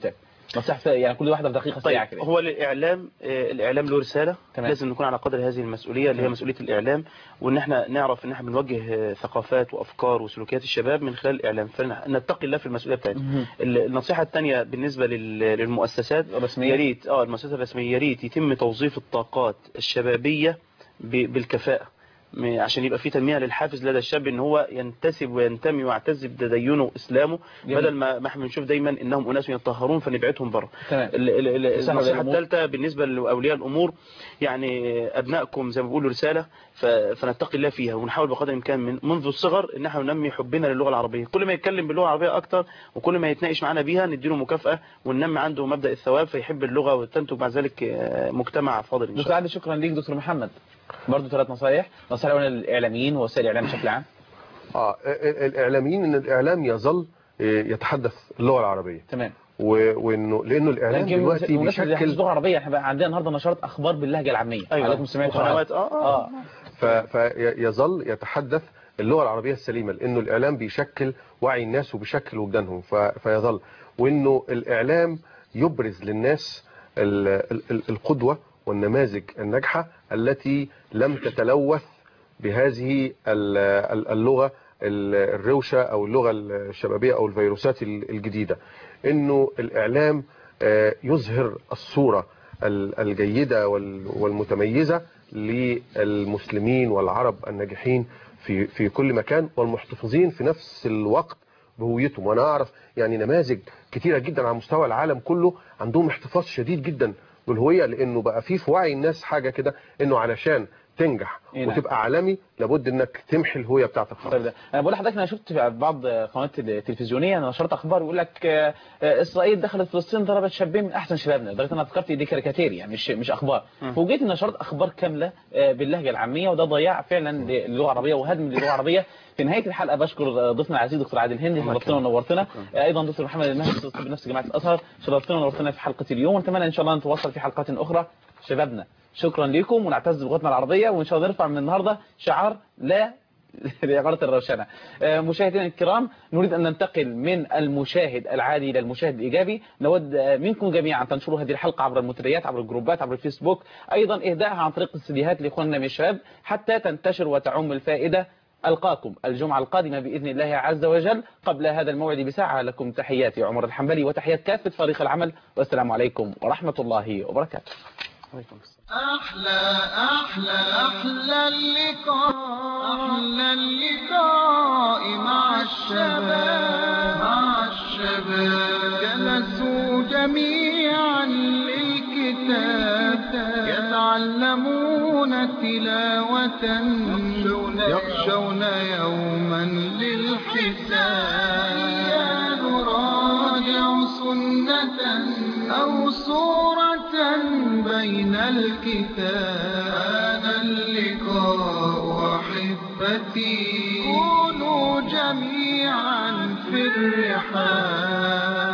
نصيحة يعني كل واحدة بدقيقة سريعة طيب كده هو الاعلام آه، الاعلام له رساله تمام. لازم نكون على قدر هذه المسؤوليه اللي هي تمام. مسؤوليه الاعلام وان احنا نعرف ان احنا بنوجه آه، ثقافات وافكار وسلوكيات الشباب من خلال الاعلام فنتقي الله في المسؤوليه بتاعتنا مهم. ال- النصيحه الثانيه بالنسبه لل- للمؤسسات الرسمية. يا ريت اه المؤسسات الرسميه يا ريت يتم توظيف الطاقات الشبابيه ب- بالكفاءه م- عشان يبقى في تنميه للحافز لدى الشاب ان هو ينتسب وينتمي ويعتز بدينه واسلامه جميل. بدل ما ما احنا بنشوف دايما انهم اناس يطهرون فنبعدهم بره تمام ال- ال- ال- يسهل النصيحة الأمور. الثالثة بالنسبة لأولياء الأمور يعني أبنائكم زي ما بيقولوا رسالة ف- فنتقي الله فيها ونحاول بقدر الإمكان من منذ الصغر إن احنا ننمي حبنا للغة العربية كل ما يتكلم باللغة العربية أكتر وكل ما يتناقش معانا بيها نديله مكافأة وننمي عنده مبدأ الثواب فيحب اللغة وتنتج مع ذلك آه، مجتمع فاضل إن شاء دكتور عادل شكرا ليك دكتور محمد برضه ثلاث نصائح نصائح الأولى للإعلاميين ووسائل الإعلام بشكل عام اه ال- الاعلاميين ان الاعلام يظل آه، يتحدث اللغه العربيه تمام و- وانه لانه الاعلام لكن دلوقتي بمناسبة بيشكل اللغة العربية احنا بقى عندنا النهارده نشرات أخبار باللهجة العامية أيوة. عليكم سمعت وقنوات اه اه اه فيظل يتحدث اللغة العربية السليمة لأنه الإعلام بيشكل وعي الناس وبيشكل وجدانهم ف- فيظل وأنه الإعلام يبرز للناس ال- ال- ال- القدوة والنماذج الناجحة التي لم تتلوث بهذه ال- ال- اللغة ال- الروشة أو اللغة الشبابية أو الفيروسات ال- الجديدة أنه الإعلام آه، يظهر الصورة ال- الجيدة وال- والمتميزة للمسلمين والعرب الناجحين في في كل مكان والمحتفظين في نفس الوقت بهويتهم وانا اعرف يعني نماذج كتيره جدا على مستوى العالم كله عندهم احتفاظ شديد جدا بالهويه لانه بقى في في وعي الناس حاجه كده انه علشان تنجح إيه نعم. وتبقى عالمي لابد انك تمحي الهويه بتاعتك خالص طيب ده. انا بقول لحضرتك انا شفت في بعض قنوات التلفزيونيه نشرت اخبار يقول لك آه، آه، اسرائيل دخلت فلسطين ضربت شابين من احسن شبابنا لدرجه انا فكرت دي كاريكاتير يعني مش مش اخبار فوجئت ان نشرت اخبار كامله آه، باللهجه العاميه وده ضياع فعلا للغه العربيه وهدم للغه العربيه في نهايه الحلقه بشكر آه، ضيفنا العزيز دكتور عادل هندي شرفتنا ونورتنا آه، ايضا دكتور محمد المهدي طب نفس جامعه الازهر شرفتنا ونورتنا في حلقه اليوم ونتمنى ان شاء الله نتواصل في حلقات اخرى شبابنا شكرا لكم ونعتز بلغتنا العربيه وان شاء الله نرفع من النهارده شعار لا لعبارة الروشنة آه، مشاهدينا الكرام نريد أن ننتقل من المشاهد العادي إلى المشاهد الإيجابي نود آه، منكم جميعا تنشروا هذه الحلقة عبر المنتديات عبر الجروبات عبر الفيسبوك أيضا إهدائها عن طريق السيديهات لإخواننا من الشباب حتى تنتشر وتعم الفائدة ألقاكم الجمعة القادمة بإذن الله عز وجل قبل هذا الموعد بساعة لكم تحياتي عمر الحنبلي وتحيات كافة فريق العمل والسلام عليكم ورحمة الله وبركاته أحلى أحلى أحلى اللقاء أحلى اللقاء مع الشباب مع الشباب جلسوا جميعا للكتاب يتعلمون تلاوة يخشون يوما للحساب نراجع سنة أو صورة بين الكتاب هذا اللقاء أحبتي كونوا جميعا في الرحاب